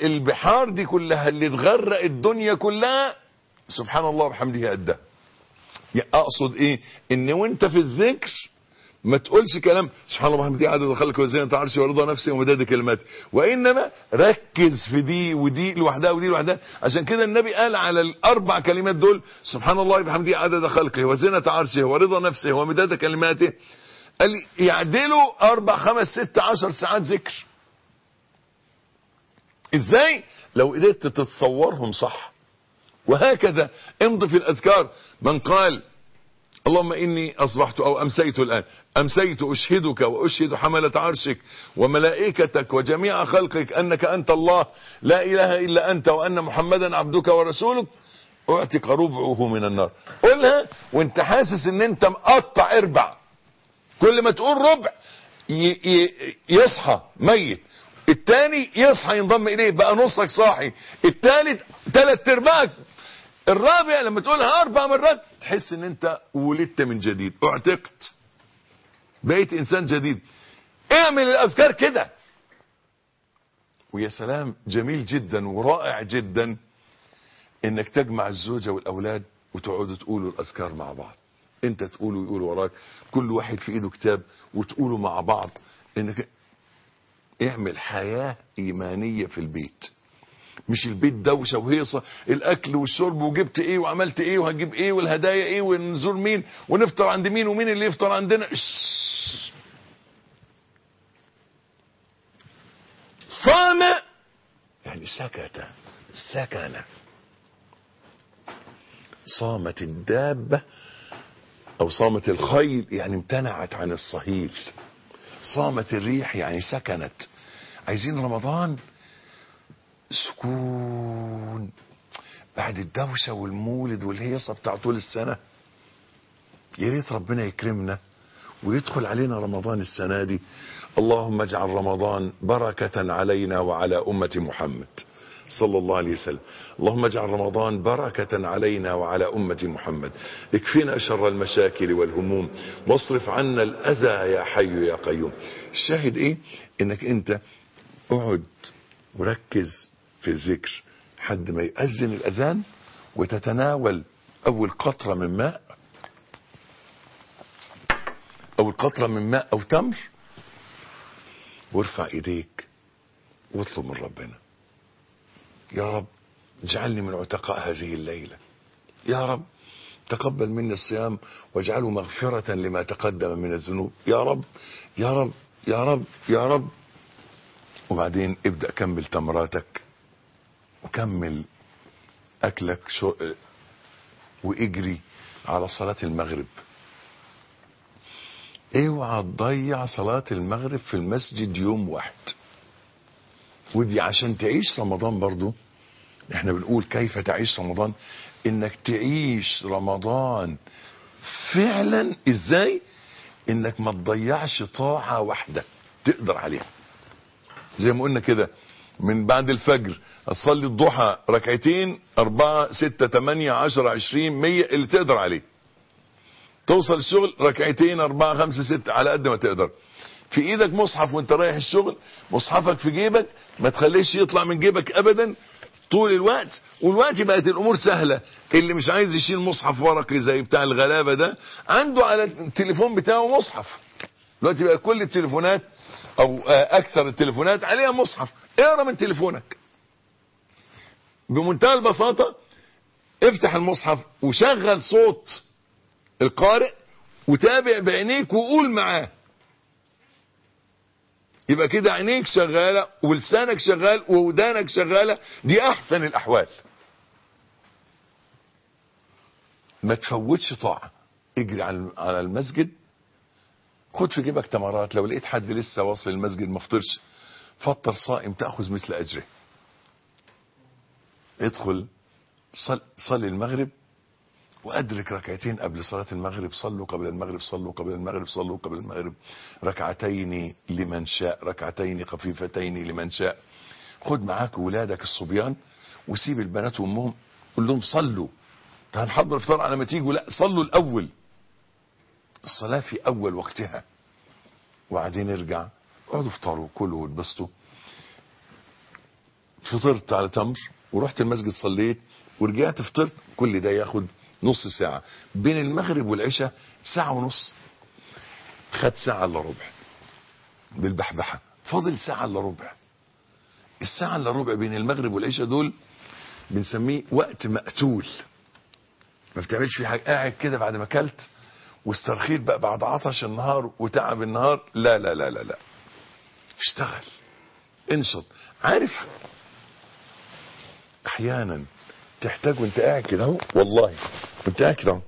البحار دي كلها اللي تغرق الدنيا كلها سبحان الله وبحمده قدها يعني اقصد ايه ان وانت في الذكر ما تقولش كلام سبحان الله وبحمده عدد خلق وزينة عرشي ورضا نفسي ومداد كلماتي وانما ركز في دي ودي لوحدها ودي لوحدها عشان كده النبي قال على الاربع كلمات دول سبحان الله وبحمده عدد خلقه وزينة عرشه ورضا نفسه ومداد كلماته قال يعدلوا اربع خمس ست عشر ساعات ذكر ازاي لو قدرت تتصورهم صح وهكذا امضي في الاذكار من قال اللهم إني أصبحت أو أمسيت الآن أمسيت أشهدك وأشهد حملة عرشك وملائكتك وجميع خلقك أنك أنت الله لا إله إلا أنت وأن محمدا عبدك ورسولك أعتق ربعه من النار قولها وانت حاسس ان انت مقطع اربع كل ما تقول ربع يصحى ميت التاني يصحى ينضم اليه بقى نصك صاحي التالت تلات ارباعك الرابع لما تقولها اربع مرات تحس ان انت ولدت من جديد اعتقت بقيت انسان جديد اعمل الاذكار كده ويا سلام جميل جدا ورائع جدا انك تجمع الزوجة والاولاد وتقعدوا تقولوا الاذكار مع بعض انت تقول ويقول وراك كل واحد في ايده كتاب وتقولوا مع بعض انك اعمل حياة ايمانية في البيت مش البيت دوشه وهيصه الاكل والشرب وجبت ايه وعملت ايه وهجيب ايه والهدايا ايه ونزور مين ونفطر عند مين ومين اللي يفطر عندنا صام يعني سكت سكن صامت الدابة او صامت الخيل يعني امتنعت عن الصهيل صامت الريح يعني سكنت عايزين رمضان سكون بعد الدوشة والمولد والهيصة بتاع طول السنة يا ريت ربنا يكرمنا ويدخل علينا رمضان السنة دي اللهم اجعل رمضان بركة علينا وعلى أمة محمد صلى الله عليه وسلم اللهم اجعل رمضان بركة علينا وعلى أمة محمد اكفنا شر المشاكل والهموم واصرف عنا الأذى يا حي يا قيوم الشاهد ايه انك انت اقعد وركز في الذكر حد ما يأذن الأذان وتتناول أول قطرة من ماء أول قطرة من ماء أو تمر وارفع إيديك واطلب من ربنا يا رب اجعلني من عتقاء هذه الليلة يا رب تقبل مني الصيام واجعله مغفرة لما تقدم من الذنوب يا رب يا رب يا رب يا رب وبعدين ابدأ كمل تمراتك وكمل اكلك شو واجري على صلاة المغرب اوعى تضيع صلاة المغرب في المسجد يوم واحد ودي عشان تعيش رمضان برضو احنا بنقول كيف تعيش رمضان انك تعيش رمضان فعلا ازاي انك ما تضيعش طاعة واحدة تقدر عليها زي ما قلنا كده من بعد الفجر تصلي الضحى ركعتين أربعة ستة تمانية عشرة عشرين مية اللي تقدر عليه توصل الشغل ركعتين أربعة خمسة ستة على قد ما تقدر في ايدك مصحف وانت رايح الشغل مصحفك في جيبك ما تخليش يطلع من جيبك ابدا طول الوقت والوقت بقت الامور سهلة اللي مش عايز يشيل مصحف ورقي زي بتاع الغلابة ده عنده على التليفون بتاعه مصحف دلوقتي بقى كل التليفونات او اكثر التليفونات عليها مصحف اقرا من تليفونك بمنتهى البساطة افتح المصحف وشغل صوت القارئ وتابع بعينيك وقول معاه يبقى كده عينيك شغالة ولسانك شغال وودانك شغالة دي احسن الاحوال ما تفوتش طاعة اجري على المسجد خد في جيبك تمرات لو لقيت حد لسه واصل المسجد ما فطرش فطر صائم تأخذ مثل أجره ادخل صل, صلي المغرب وأدرك ركعتين قبل صلاة المغرب صلوا قبل المغرب صلوا قبل المغرب صلوا قبل المغرب ركعتين لمن شاء ركعتين خفيفتين لمن شاء خد معاك ولادك الصبيان وسيب البنات وامهم قول لهم صلوا هنحضر الفطار على ما تيجوا لا صلوا الأول الصلاة في أول وقتها وبعدين ارجع اقعدوا افطروا كلوا واتبسطوا فطرت على تمر ورحت المسجد صليت ورجعت فطرت كل ده ياخد نص ساعة بين المغرب والعشاء ساعة ونص خد ساعة الا ربع بالبحبحة فاضل ساعة الا ربع الساعة الا ربع بين المغرب والعشاء دول بنسميه وقت مقتول ما بتعملش فيه حاجة قاعد كده بعد ما اكلت واسترخيت بقى بعد عطش النهار وتعب النهار لا لا لا لا لا اشتغل انشط عارف احيانا تحتاج وانت قاعد كده اهو والله وانت قاعد كده اهو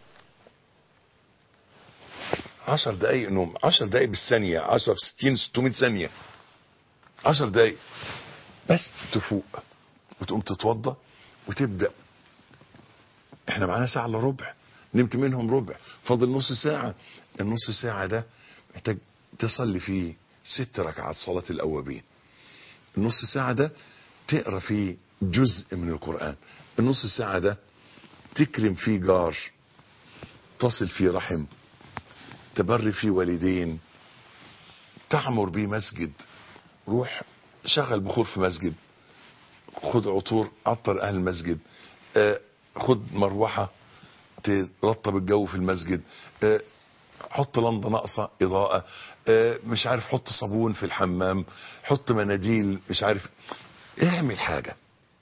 10 دقايق نوم 10 دقايق بالثانية 10 في 60 600 ثانية 10 دقايق بس تفوق وتقوم تتوضى وتبدأ احنا معانا ساعة الا ربع نمت منهم ربع فاضل نص ساعة النص ساعة ده محتاج تصلي فيه ست ركعات صلاة الأوابين النص ساعة ده تقرا فيه جزء من القرآن النص ساعة ده تكرم فيه جار تصل فيه رحم تبر فيه والدين تعمر بيه مسجد روح شغل بخور في مسجد خد عطور عطر اهل المسجد آه، خد مروحة ترطب الجو في المسجد آه، حط لمبه ناقصه اضاءه آه، مش عارف حط صابون في الحمام حط مناديل مش عارف اعمل حاجه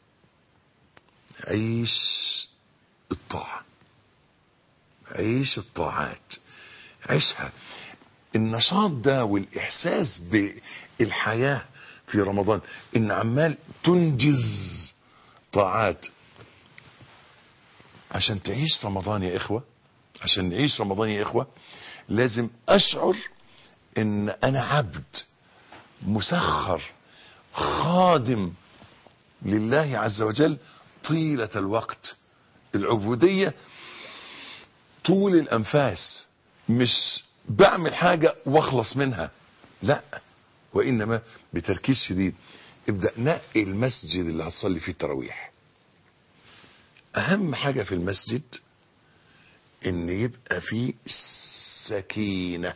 عيش الطاعه عيش الطاعات عيشها النشاط ده والاحساس بالحياه في رمضان ان عمال تنجز طاعات عشان تعيش رمضان يا اخوه عشان نعيش رمضان يا اخوه لازم اشعر ان انا عبد مسخر خادم لله عز وجل طيله الوقت العبوديه طول الانفاس مش بعمل حاجه واخلص منها لا وانما بتركيز شديد ابدا نقي المسجد اللي هتصلي فيه التراويح اهم حاجه في المسجد ان يبقى فيه سكينه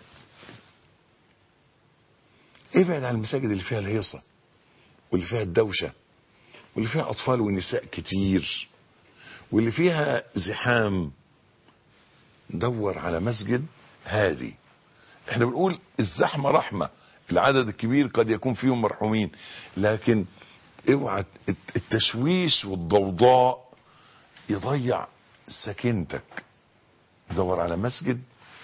ابعد عن المساجد اللي فيها الهيصه واللي فيها الدوشه واللي فيها اطفال ونساء كتير واللي فيها زحام دور على مسجد هادي احنا بنقول الزحمه رحمه العدد الكبير قد يكون فيهم مرحومين لكن اوعى التشويش والضوضاء يضيع سكينتك دور على مسجد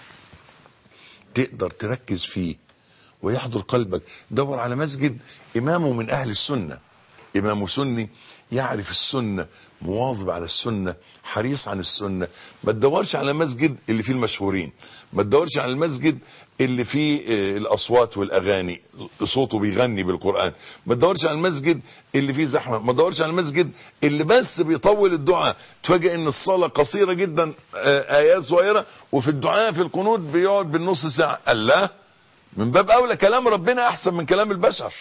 تقدر تركز فيه ويحضر قلبك دور على مسجد امامه من اهل السنه امام سني يعرف السنه مواظب على السنه حريص عن السنه ما تدورش على مسجد اللي فيه المشهورين ما تدورش على المسجد اللي فيه آه، الاصوات والاغاني صوته بيغني بالقران ما تدورش على المسجد اللي فيه زحمه ما تدورش على المسجد اللي بس بيطول الدعاء تفاجئ ان الصلاه قصيره جدا آه، ايات صغيره وفي الدعاء في القنوت بيقعد بالنص ساعه الله من باب اولى كلام ربنا احسن من كلام البشر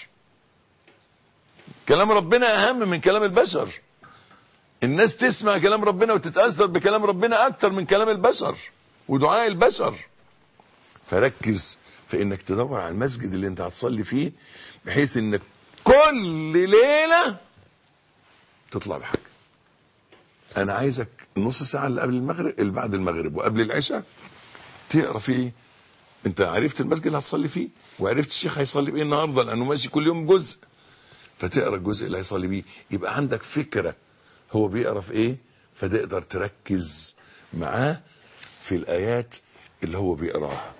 كلام ربنا اهم من كلام البشر الناس تسمع كلام ربنا وتتاثر بكلام ربنا اكتر من كلام البشر ودعاء البشر فركز في انك تدور على المسجد اللي انت هتصلي فيه بحيث انك كل ليله تطلع بحاجه انا عايزك النص ساعه اللي قبل المغرب اللي بعد المغرب وقبل العشاء تقرا فيه انت عرفت المسجد اللي هتصلي فيه وعرفت الشيخ هيصلي بايه النهارده لانه ماشي كل يوم جزء فتقرا الجزء اللي هيصلي بيه يبقى عندك فكره هو بيقرا في ايه فتقدر تركز معاه في الايات اللي هو بيقراها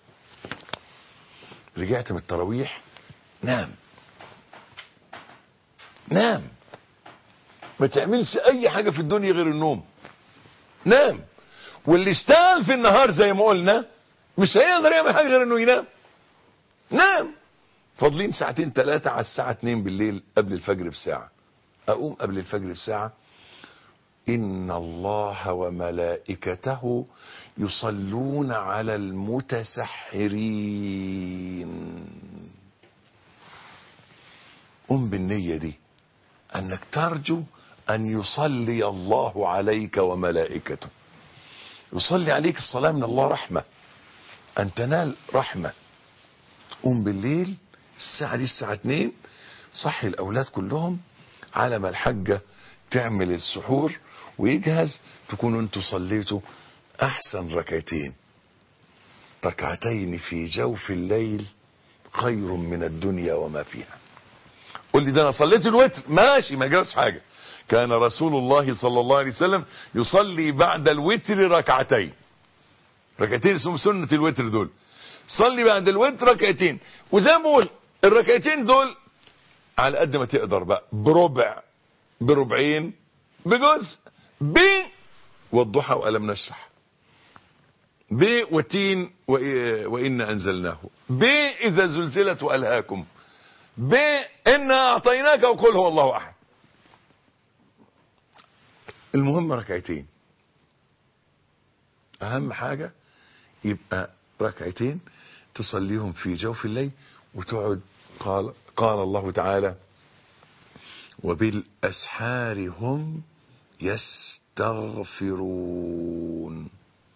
رجعت من التراويح نام نام ما تعملش اي حاجه في الدنيا غير النوم نام واللي اشتغل في النهار زي ما قلنا مش هيقدر يعمل حاجه غير انه ينام نام فاضلين ساعتين ثلاثة على الساعة 2 بالليل قبل الفجر بساعة أقوم قبل الفجر بساعة إن الله وملائكته يصلون على المتسحرين قم بالنية دي أنك ترجو أن يصلي الله عليك وملائكته يصلي عليك الصلاة من الله رحمة أن تنال رحمة قوم بالليل الساعة دي الساعة 2 صحي الأولاد كلهم على ما الحاجة تعمل السحور ويجهز تكونوا انتوا صليتوا احسن ركعتين ركعتين في جوف الليل خير من الدنيا وما فيها قل لي ده انا صليت الوتر ماشي ما جراش حاجه كان رسول الله صلى الله عليه وسلم يصلي بعد الوتر ركعتين ركعتين اسمهم سنه الوتر دول صلي بعد الوتر ركعتين وزي ما بقول الركعتين دول على قد ما تقدر بقى بربع بربعين بجزء ب والضحى والم نشرح ب والتين وإ- وإنا أنزلناه ب إذا زلزلت وألهاكم ب إنا أعطيناك وقل هو الله أحد المهم ركعتين أهم حاجة يبقى ركعتين تصليهم في جوف الليل وتقعد قال قال الله تعالى وبالأسحار هم يستغفرون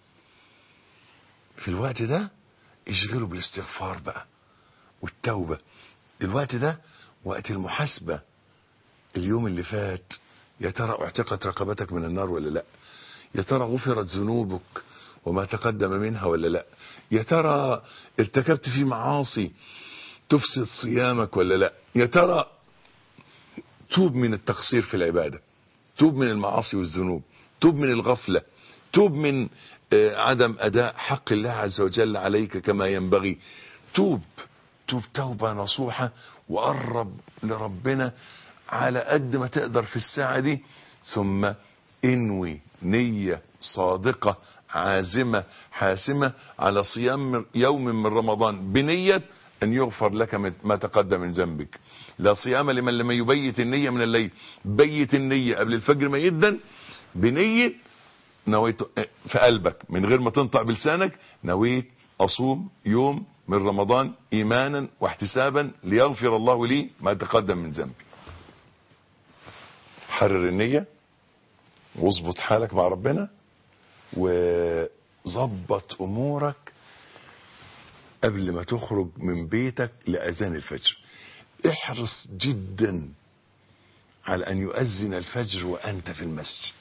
في الوقت ده يشغلوا بالاستغفار بقى والتوبة الوقت ده وقت المحاسبة اليوم اللي فات يا ترى اعتقت رقبتك من النار ولا لا يا ترى غفرت ذنوبك وما تقدم منها ولا لا يا ترى ارتكبت فيه معاصي تفسد صيامك ولا لا يا ترى توب من التقصير في العبادة توب من المعاصي والذنوب توب من الغفلة توب من آه، عدم أداء حق الله عز وجل عليك كما ينبغي توب توب توبة نصوحة وقرب لربنا على قد ما تقدر في الساعة دي ثم انوي نية صادقة عازمة حاسمة على صيام يوم من رمضان بنية أن يغفر لك من- ما تقدم من ذنبك لا صيام لمن لم يبيت النية من الليل بيت النية قبل الفجر ما يدن بنية نويت في قلبك من غير ما تنطق بلسانك نويت أصوم يوم من رمضان إيمانا واحتسابا ليغفر الله لي ما تقدم من ذنبي حرر النية واظبط حالك مع ربنا وظبط أمورك قبل ما تخرج من بيتك لأذان الفجر احرص جدا على أن يؤذن الفجر وأنت في المسجد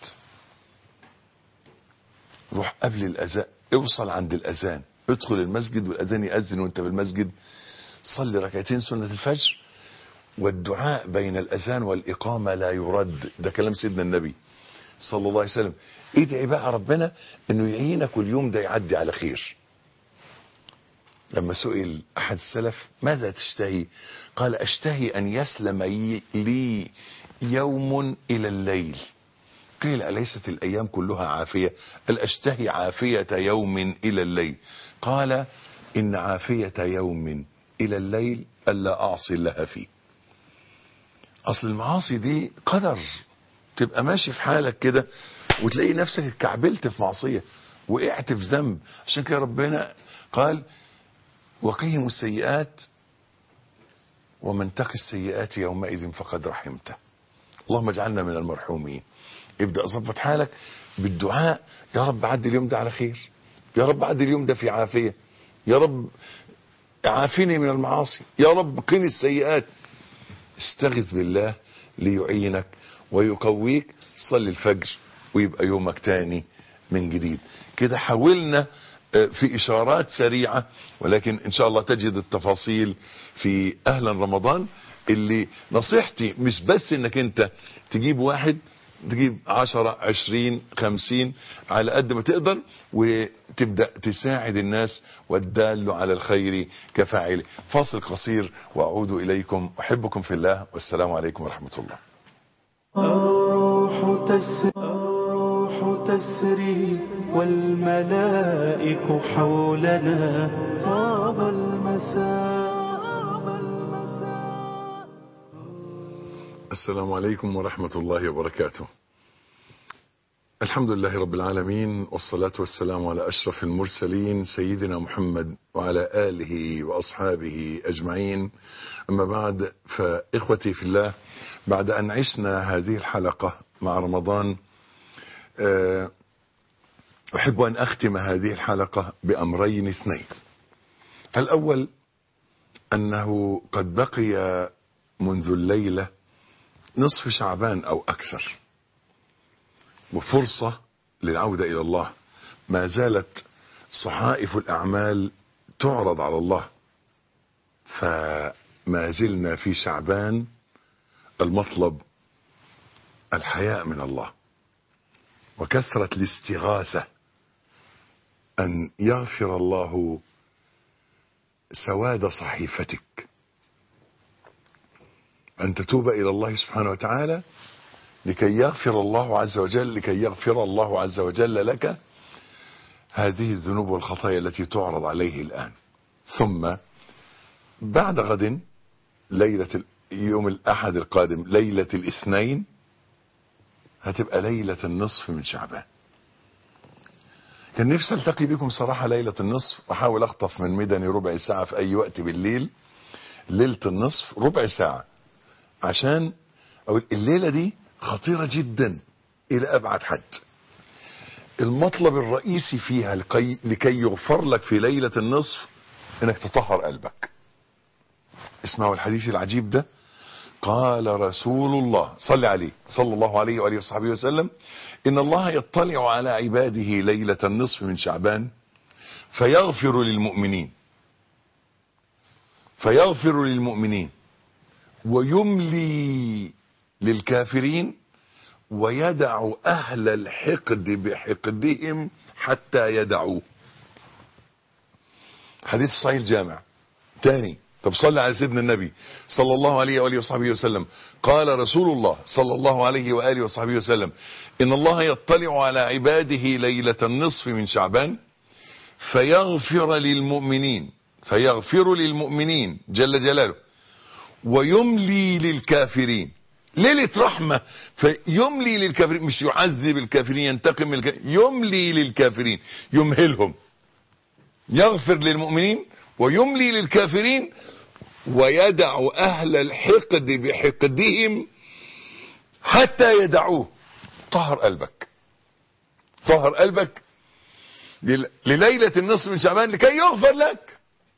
روح قبل الأذان اوصل عند الأذان ادخل المسجد والأذان يأذن وانت في المسجد صلي ركعتين سنة الفجر والدعاء بين الأذان والإقامة لا يرد ده كلام سيدنا النبي صلى الله عليه وسلم ادعي بقى ربنا انه يعينك واليوم ده يعدي على خير لما سئل احد السلف ماذا تشتهي قال اشتهي ان يسلم ي- لي يوم الى الليل قيل أليست الأيام كلها عافية قال أشتهي عافية يوم إلى الليل قال إن عافية يوم إلى الليل ألا أعصي الله فيه أصل المعاصي دي قدر تبقى ماشي في حالك كده وتلاقي نفسك اتكعبلت في معصية وقعت في ذنب عشان كده ربنا قال وقيهم السيئات ومن تقي السيئات يومئذ فقد رحمته اللهم اجعلنا من المرحومين ابدأ ظبط حالك بالدعاء يا رب عدي اليوم ده على خير يا رب عدي اليوم ده في عافية يا رب عافني من المعاصي يا رب قني السيئات استغث بالله ليعينك ويقويك صلي الفجر ويبقى يومك تاني من جديد كده حاولنا آه، في إشارات سريعة ولكن إن شاء الله تجد التفاصيل في أهلا رمضان اللي نصيحتي مش بس إنك أنت تجيب واحد تجيب عشرة عشرين خمسين على قد ما تقدر وتبدأ تساعد الناس والدال على الخير كفاعله فاصل قصير وأعود إليكم أحبكم في الله والسلام عليكم ورحمة الله
الروح تسري الروح تسري والملائك حولنا طاب المساء
السلام عليكم ورحمة الله وبركاته الحمد لله رب العالمين والصلاة والسلام على أشرف المرسلين سيدنا محمد وعلى آله وأصحابه أجمعين أما بعد فإخوتي في الله بعد أن عشنا هذه الحلقة مع رمضان آه، أحب أن أختم هذه الحلقة بأمرين اثنين الأول أنه قد بقي منذ الليلة نصف شعبان او اكثر وفرصة للعودة إلى الله ما زالت صحائف الأعمال تعرض على الله فما زلنا في شعبان المطلب الحياء من الله وكثرة الاستغاثة أن يغفر الله سواد صحيفتك أن تتوب إلى الله سبحانه وتعالى لكي يغفر الله عز وجل لكي يغفر الله عز وجل لك هذه الذنوب والخطايا التي تعرض عليه الآن ثم بعد غد ليلة يوم الأحد القادم ليلة الاثنين هتبقى ليلة النصف من شعبان كان نفسي التقي بكم صراحة ليلة النصف واحاول اخطف من مدني ربع ساعة في اي وقت بالليل ليلة النصف ربع ساعة عشان أو الليلة دي خطيرة جدا الى ابعد حد المطلب الرئيسي فيها لكي, لكي يغفر لك في ليلة النصف انك تطهر قلبك اسمعوا الحديث العجيب ده قال رسول الله صلى عليه صلى الله عليه وآله وصحبه وسلم إن الله يطلع على عباده ليلة النصف من شعبان فيغفر للمؤمنين فيغفر للمؤمنين ويملي للكافرين ويدع أهل الحقد بحقدهم حتى يدعوه حديث صحيح الجامع تاني طب صلى على سيدنا النبي صلى الله عليه وآله وصحبه وسلم قال رسول الله صلى الله عليه وآله وصحبه وسلم إن الله يطلع على عباده ليلة النصف من شعبان فيغفر للمؤمنين فيغفر للمؤمنين جل جلاله ويملي للكافرين ليلة رحمة فيملي للكافرين مش يعذب الكافرين ينتقم من الكافرين يملي للكافرين يمهلهم يغفر للمؤمنين ويملي للكافرين ويدع أهل الحقد بحقدهم حتى يدعوه طهر قلبك طهر قلبك لليلة النصف من شعبان لكي يغفر لك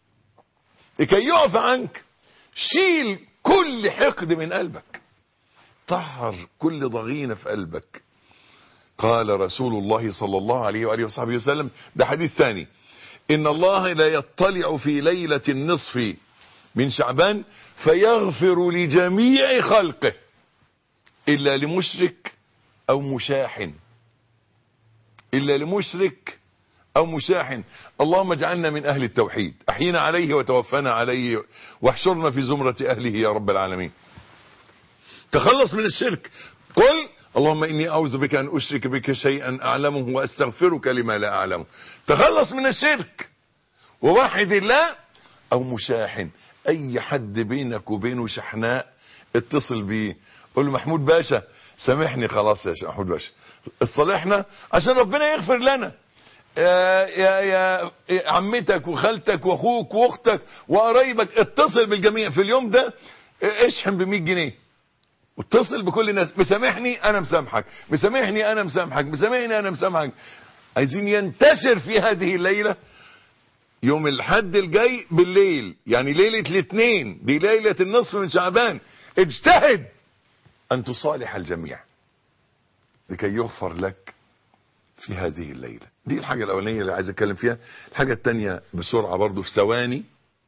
لكي يعفى عنك شيل كل حقد من قلبك طهر كل ضغينة في قلبك قال رسول الله صلى الله عليه وآله وصحبه وسلم ده حديث ثاني إن الله لا يطلع في ليلة النصف من شعبان فيغفر لجميع خلقه إلا لمشرك أو مشاحن إلا لمشرك أو مشاحن اللهم اجعلنا من أهل التوحيد أحينا عليه وتوفنا عليه واحشرنا في زمرة أهله يا رب العالمين تخلص من الشرك قل اللهم إني أعوذ بك أن أشرك بك شيئا أعلمه وأستغفرك لما لا أعلمه تخلص من الشرك ووحد الله أو مشاحن أي حد بينك وبينه شحناء اتصل بيه قول له محمود باشا سامحني خلاص يا محمود باشا اصطلحنا عشان ربنا يغفر لنا يا, يا, يا عمتك وخالتك واخوك واختك وقرايبك اتصل بالجميع في اليوم ده اشحن ب 100 جنيه واتصل بكل الناس مسامحني انا مسامحك مسامحني انا مسامحك مسامحني انا مسامحك عايزين ينتشر في هذه الليلة يوم الحد الجاي بالليل يعني ليلة الاثنين دي ليلة النصف من شعبان اجتهد ان تصالح الجميع لكي يغفر لك في هذه الليلة دي الحاجة الاولانية اللي عايز اتكلم فيها الحاجة التانية بسرعة برضو في ثواني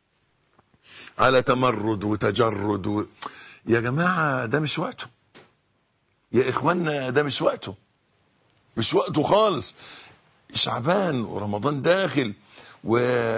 على تمرد وتجرد و... يا جماعة ده مش وقته يا اخوانا ده مش وقته مش وقته خالص شعبان ورمضان داخل و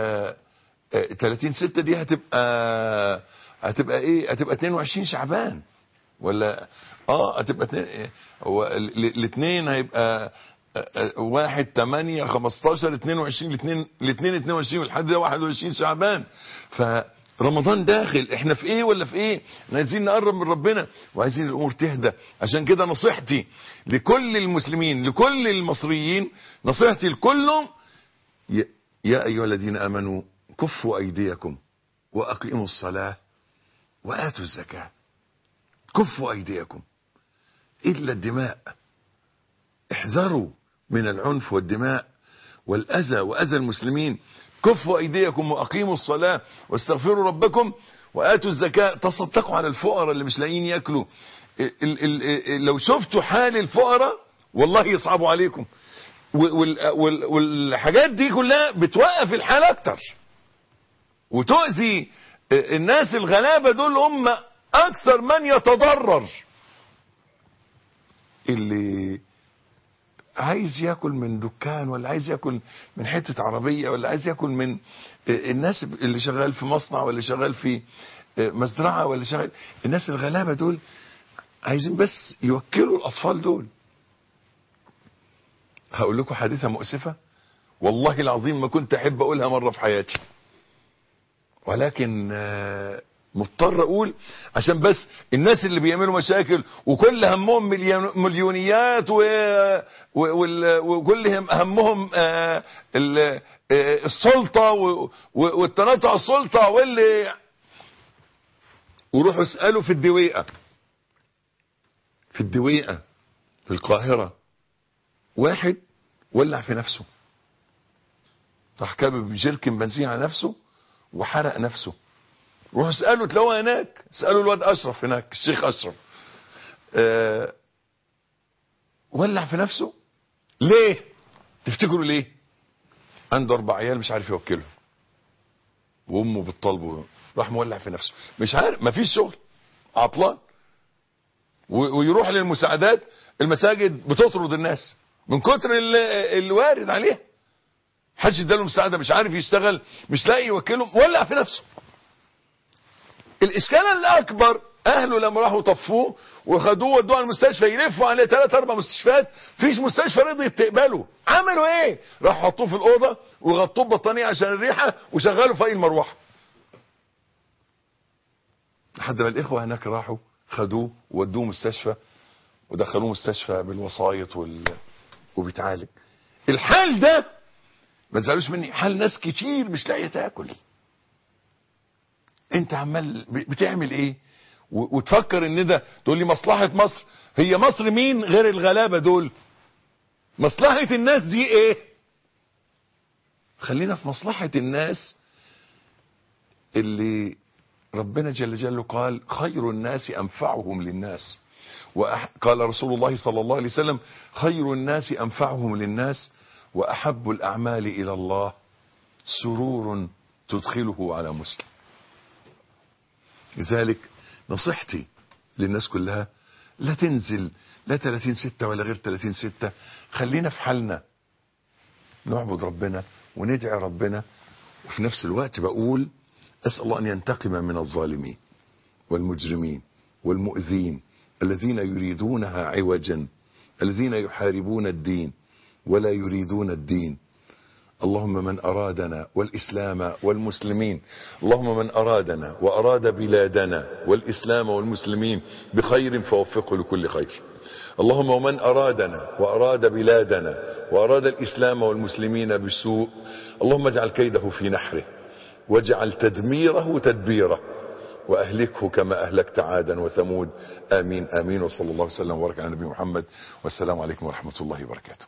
30 6 دي هتبقى هتبقى ايه هتبقى 22 شعبان ولا اه هتبقى اتنين هو الاثنين هيبقى واحد تمانية خمستاشر اتنين وعشرين الاتنين الاتنين اتنين وعشرين والحد ده واحد وعشرين شعبان فرمضان داخل احنا في ايه ولا في ايه احنا عايزين نقرب من ربنا وعايزين الامور تهدى عشان كده نصيحتي لكل المسلمين لكل المصريين نصيحتي لكلهم يا ايها الذين امنوا كفوا ايديكم واقيموا الصلاة واتوا الزكاة كفوا ايديكم الا الدماء احذروا من العنف والدماء والاذى واذى المسلمين كفوا ايديكم واقيموا الصلاة واستغفروا ربكم واتوا الزكاة تصدقوا على الفقراء اللي مش لاقيين ياكلوا ال ال ال لو شفتوا حال الفقراء والله يصعبوا عليكم وال وال والحاجات دي كلها بتوقف الحال اكتر وتؤذي الناس الغلابة دول هم اكثر من يتضرر اللي عايز ياكل من دكان ولا عايز ياكل من حتة عربية ولا عايز ياكل من الناس اللي شغال في مصنع ولا شغال في مزرعة ولا شغال الناس الغلابة دول عايزين بس يوكلوا الأطفال دول هقول لكم حادثة مؤسفة والله العظيم ما كنت أحب أقولها مرة في حياتي ولكن مضطر أقول عشان بس الناس اللي بيعملوا مشاكل وكل همهم مليونيات و... وكل همهم السلطة والتنطع السلطة واللي وروحوا اسألوا في الدويقة في الدويقة في القاهرة واحد ولع في نفسه راح كابب جركن بنزين على نفسه وحرق نفسه روحوا اسألوا تلاقوها هناك اسألوا الواد أشرف هناك الشيخ أشرف أه ولع في نفسه ليه تفتكروا ليه عنده أربع عيال مش عارف يوكلهم وأمه بتطالبه راح مولع في نفسه مش عارف مفيش شغل عطلان ويروح للمساعدات المساجد بتطرد الناس من كتر اللي وارد عليها حدش اداله مساعده مش عارف يشتغل مش لاقي يوكلهم ولع في نفسه الاشكال الاكبر اهله لما راحوا طفوه وخدوه ودوه على المستشفى يلفوا عليه ثلاث اربع مستشفيات فيش مستشفى رضي تقبله عملوا ايه راحوا حطوه في الاوضه وغطوه ببطانيه عشان الريحه وشغلوا فاي المروحه لحد ما الاخوه هناك راحوا خدوه ودوه مستشفى ودخلوه مستشفى بالوسايط وال... وبيتعالج الحال ده ما تزعلوش مني حال ناس كتير مش لاقيه تاكل انت عمال بتعمل ايه وتفكر ان ده تقول لي مصلحه مصر هي مصر مين غير الغلابه دول مصلحه الناس دي ايه خلينا في مصلحه الناس اللي ربنا جل جلاله قال خير الناس انفعهم للناس وقال رسول الله صلى الله عليه وسلم خير الناس انفعهم للناس واحب الاعمال الى الله سرور تدخله على مسلم لذلك نصيحتي للناس كلها لا تنزل لا 30 ستة ولا غير 30 ستة خلينا في حالنا نعبد ربنا وندعي ربنا وفي نفس الوقت بقول أسأل الله أن ينتقم من الظالمين والمجرمين والمؤذين الذين يريدونها عوجا الذين يحاربون الدين ولا يريدون الدين اللهم من أرادنا والإسلام والمسلمين اللهم من أرادنا وأراد بلادنا والإسلام والمسلمين بخير فوفقه لكل خير اللهم ومن أرادنا وأراد بلادنا وأراد الإسلام والمسلمين بسوء اللهم اجعل كيده في نحره واجعل تدميره تدبيره وأهلكه كما أهلكت عادا وثمود آمين آمين وصلى الله وسلم وبارك على نبي محمد والسلام عليكم ورحمة الله وبركاته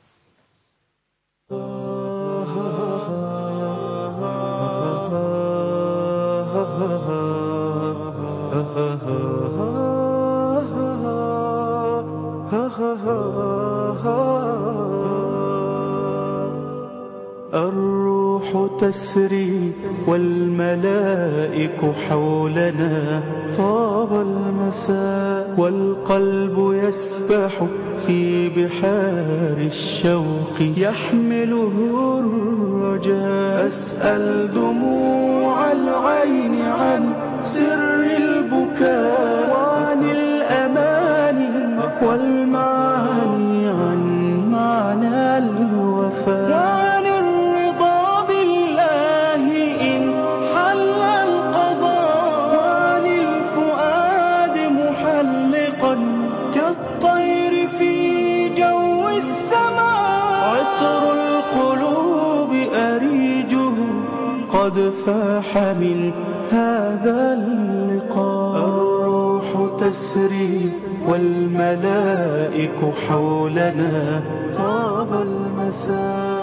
الروح تسري والملائك حولنا طاب المساء والقلب يسبح في بحار الشوق يحمله الرجاء أسأل دموع العين عن سر البكاء وعن الأماني والمعاني عن معنى الوفاء وعن الرضا بالله إن حل القضاء وعن الفؤاد محلقا كالطير في جو السماء عطر القلوب أريجه قد فاح من هذا اللقاء الروح تسري والملائك حولنا طاب المساء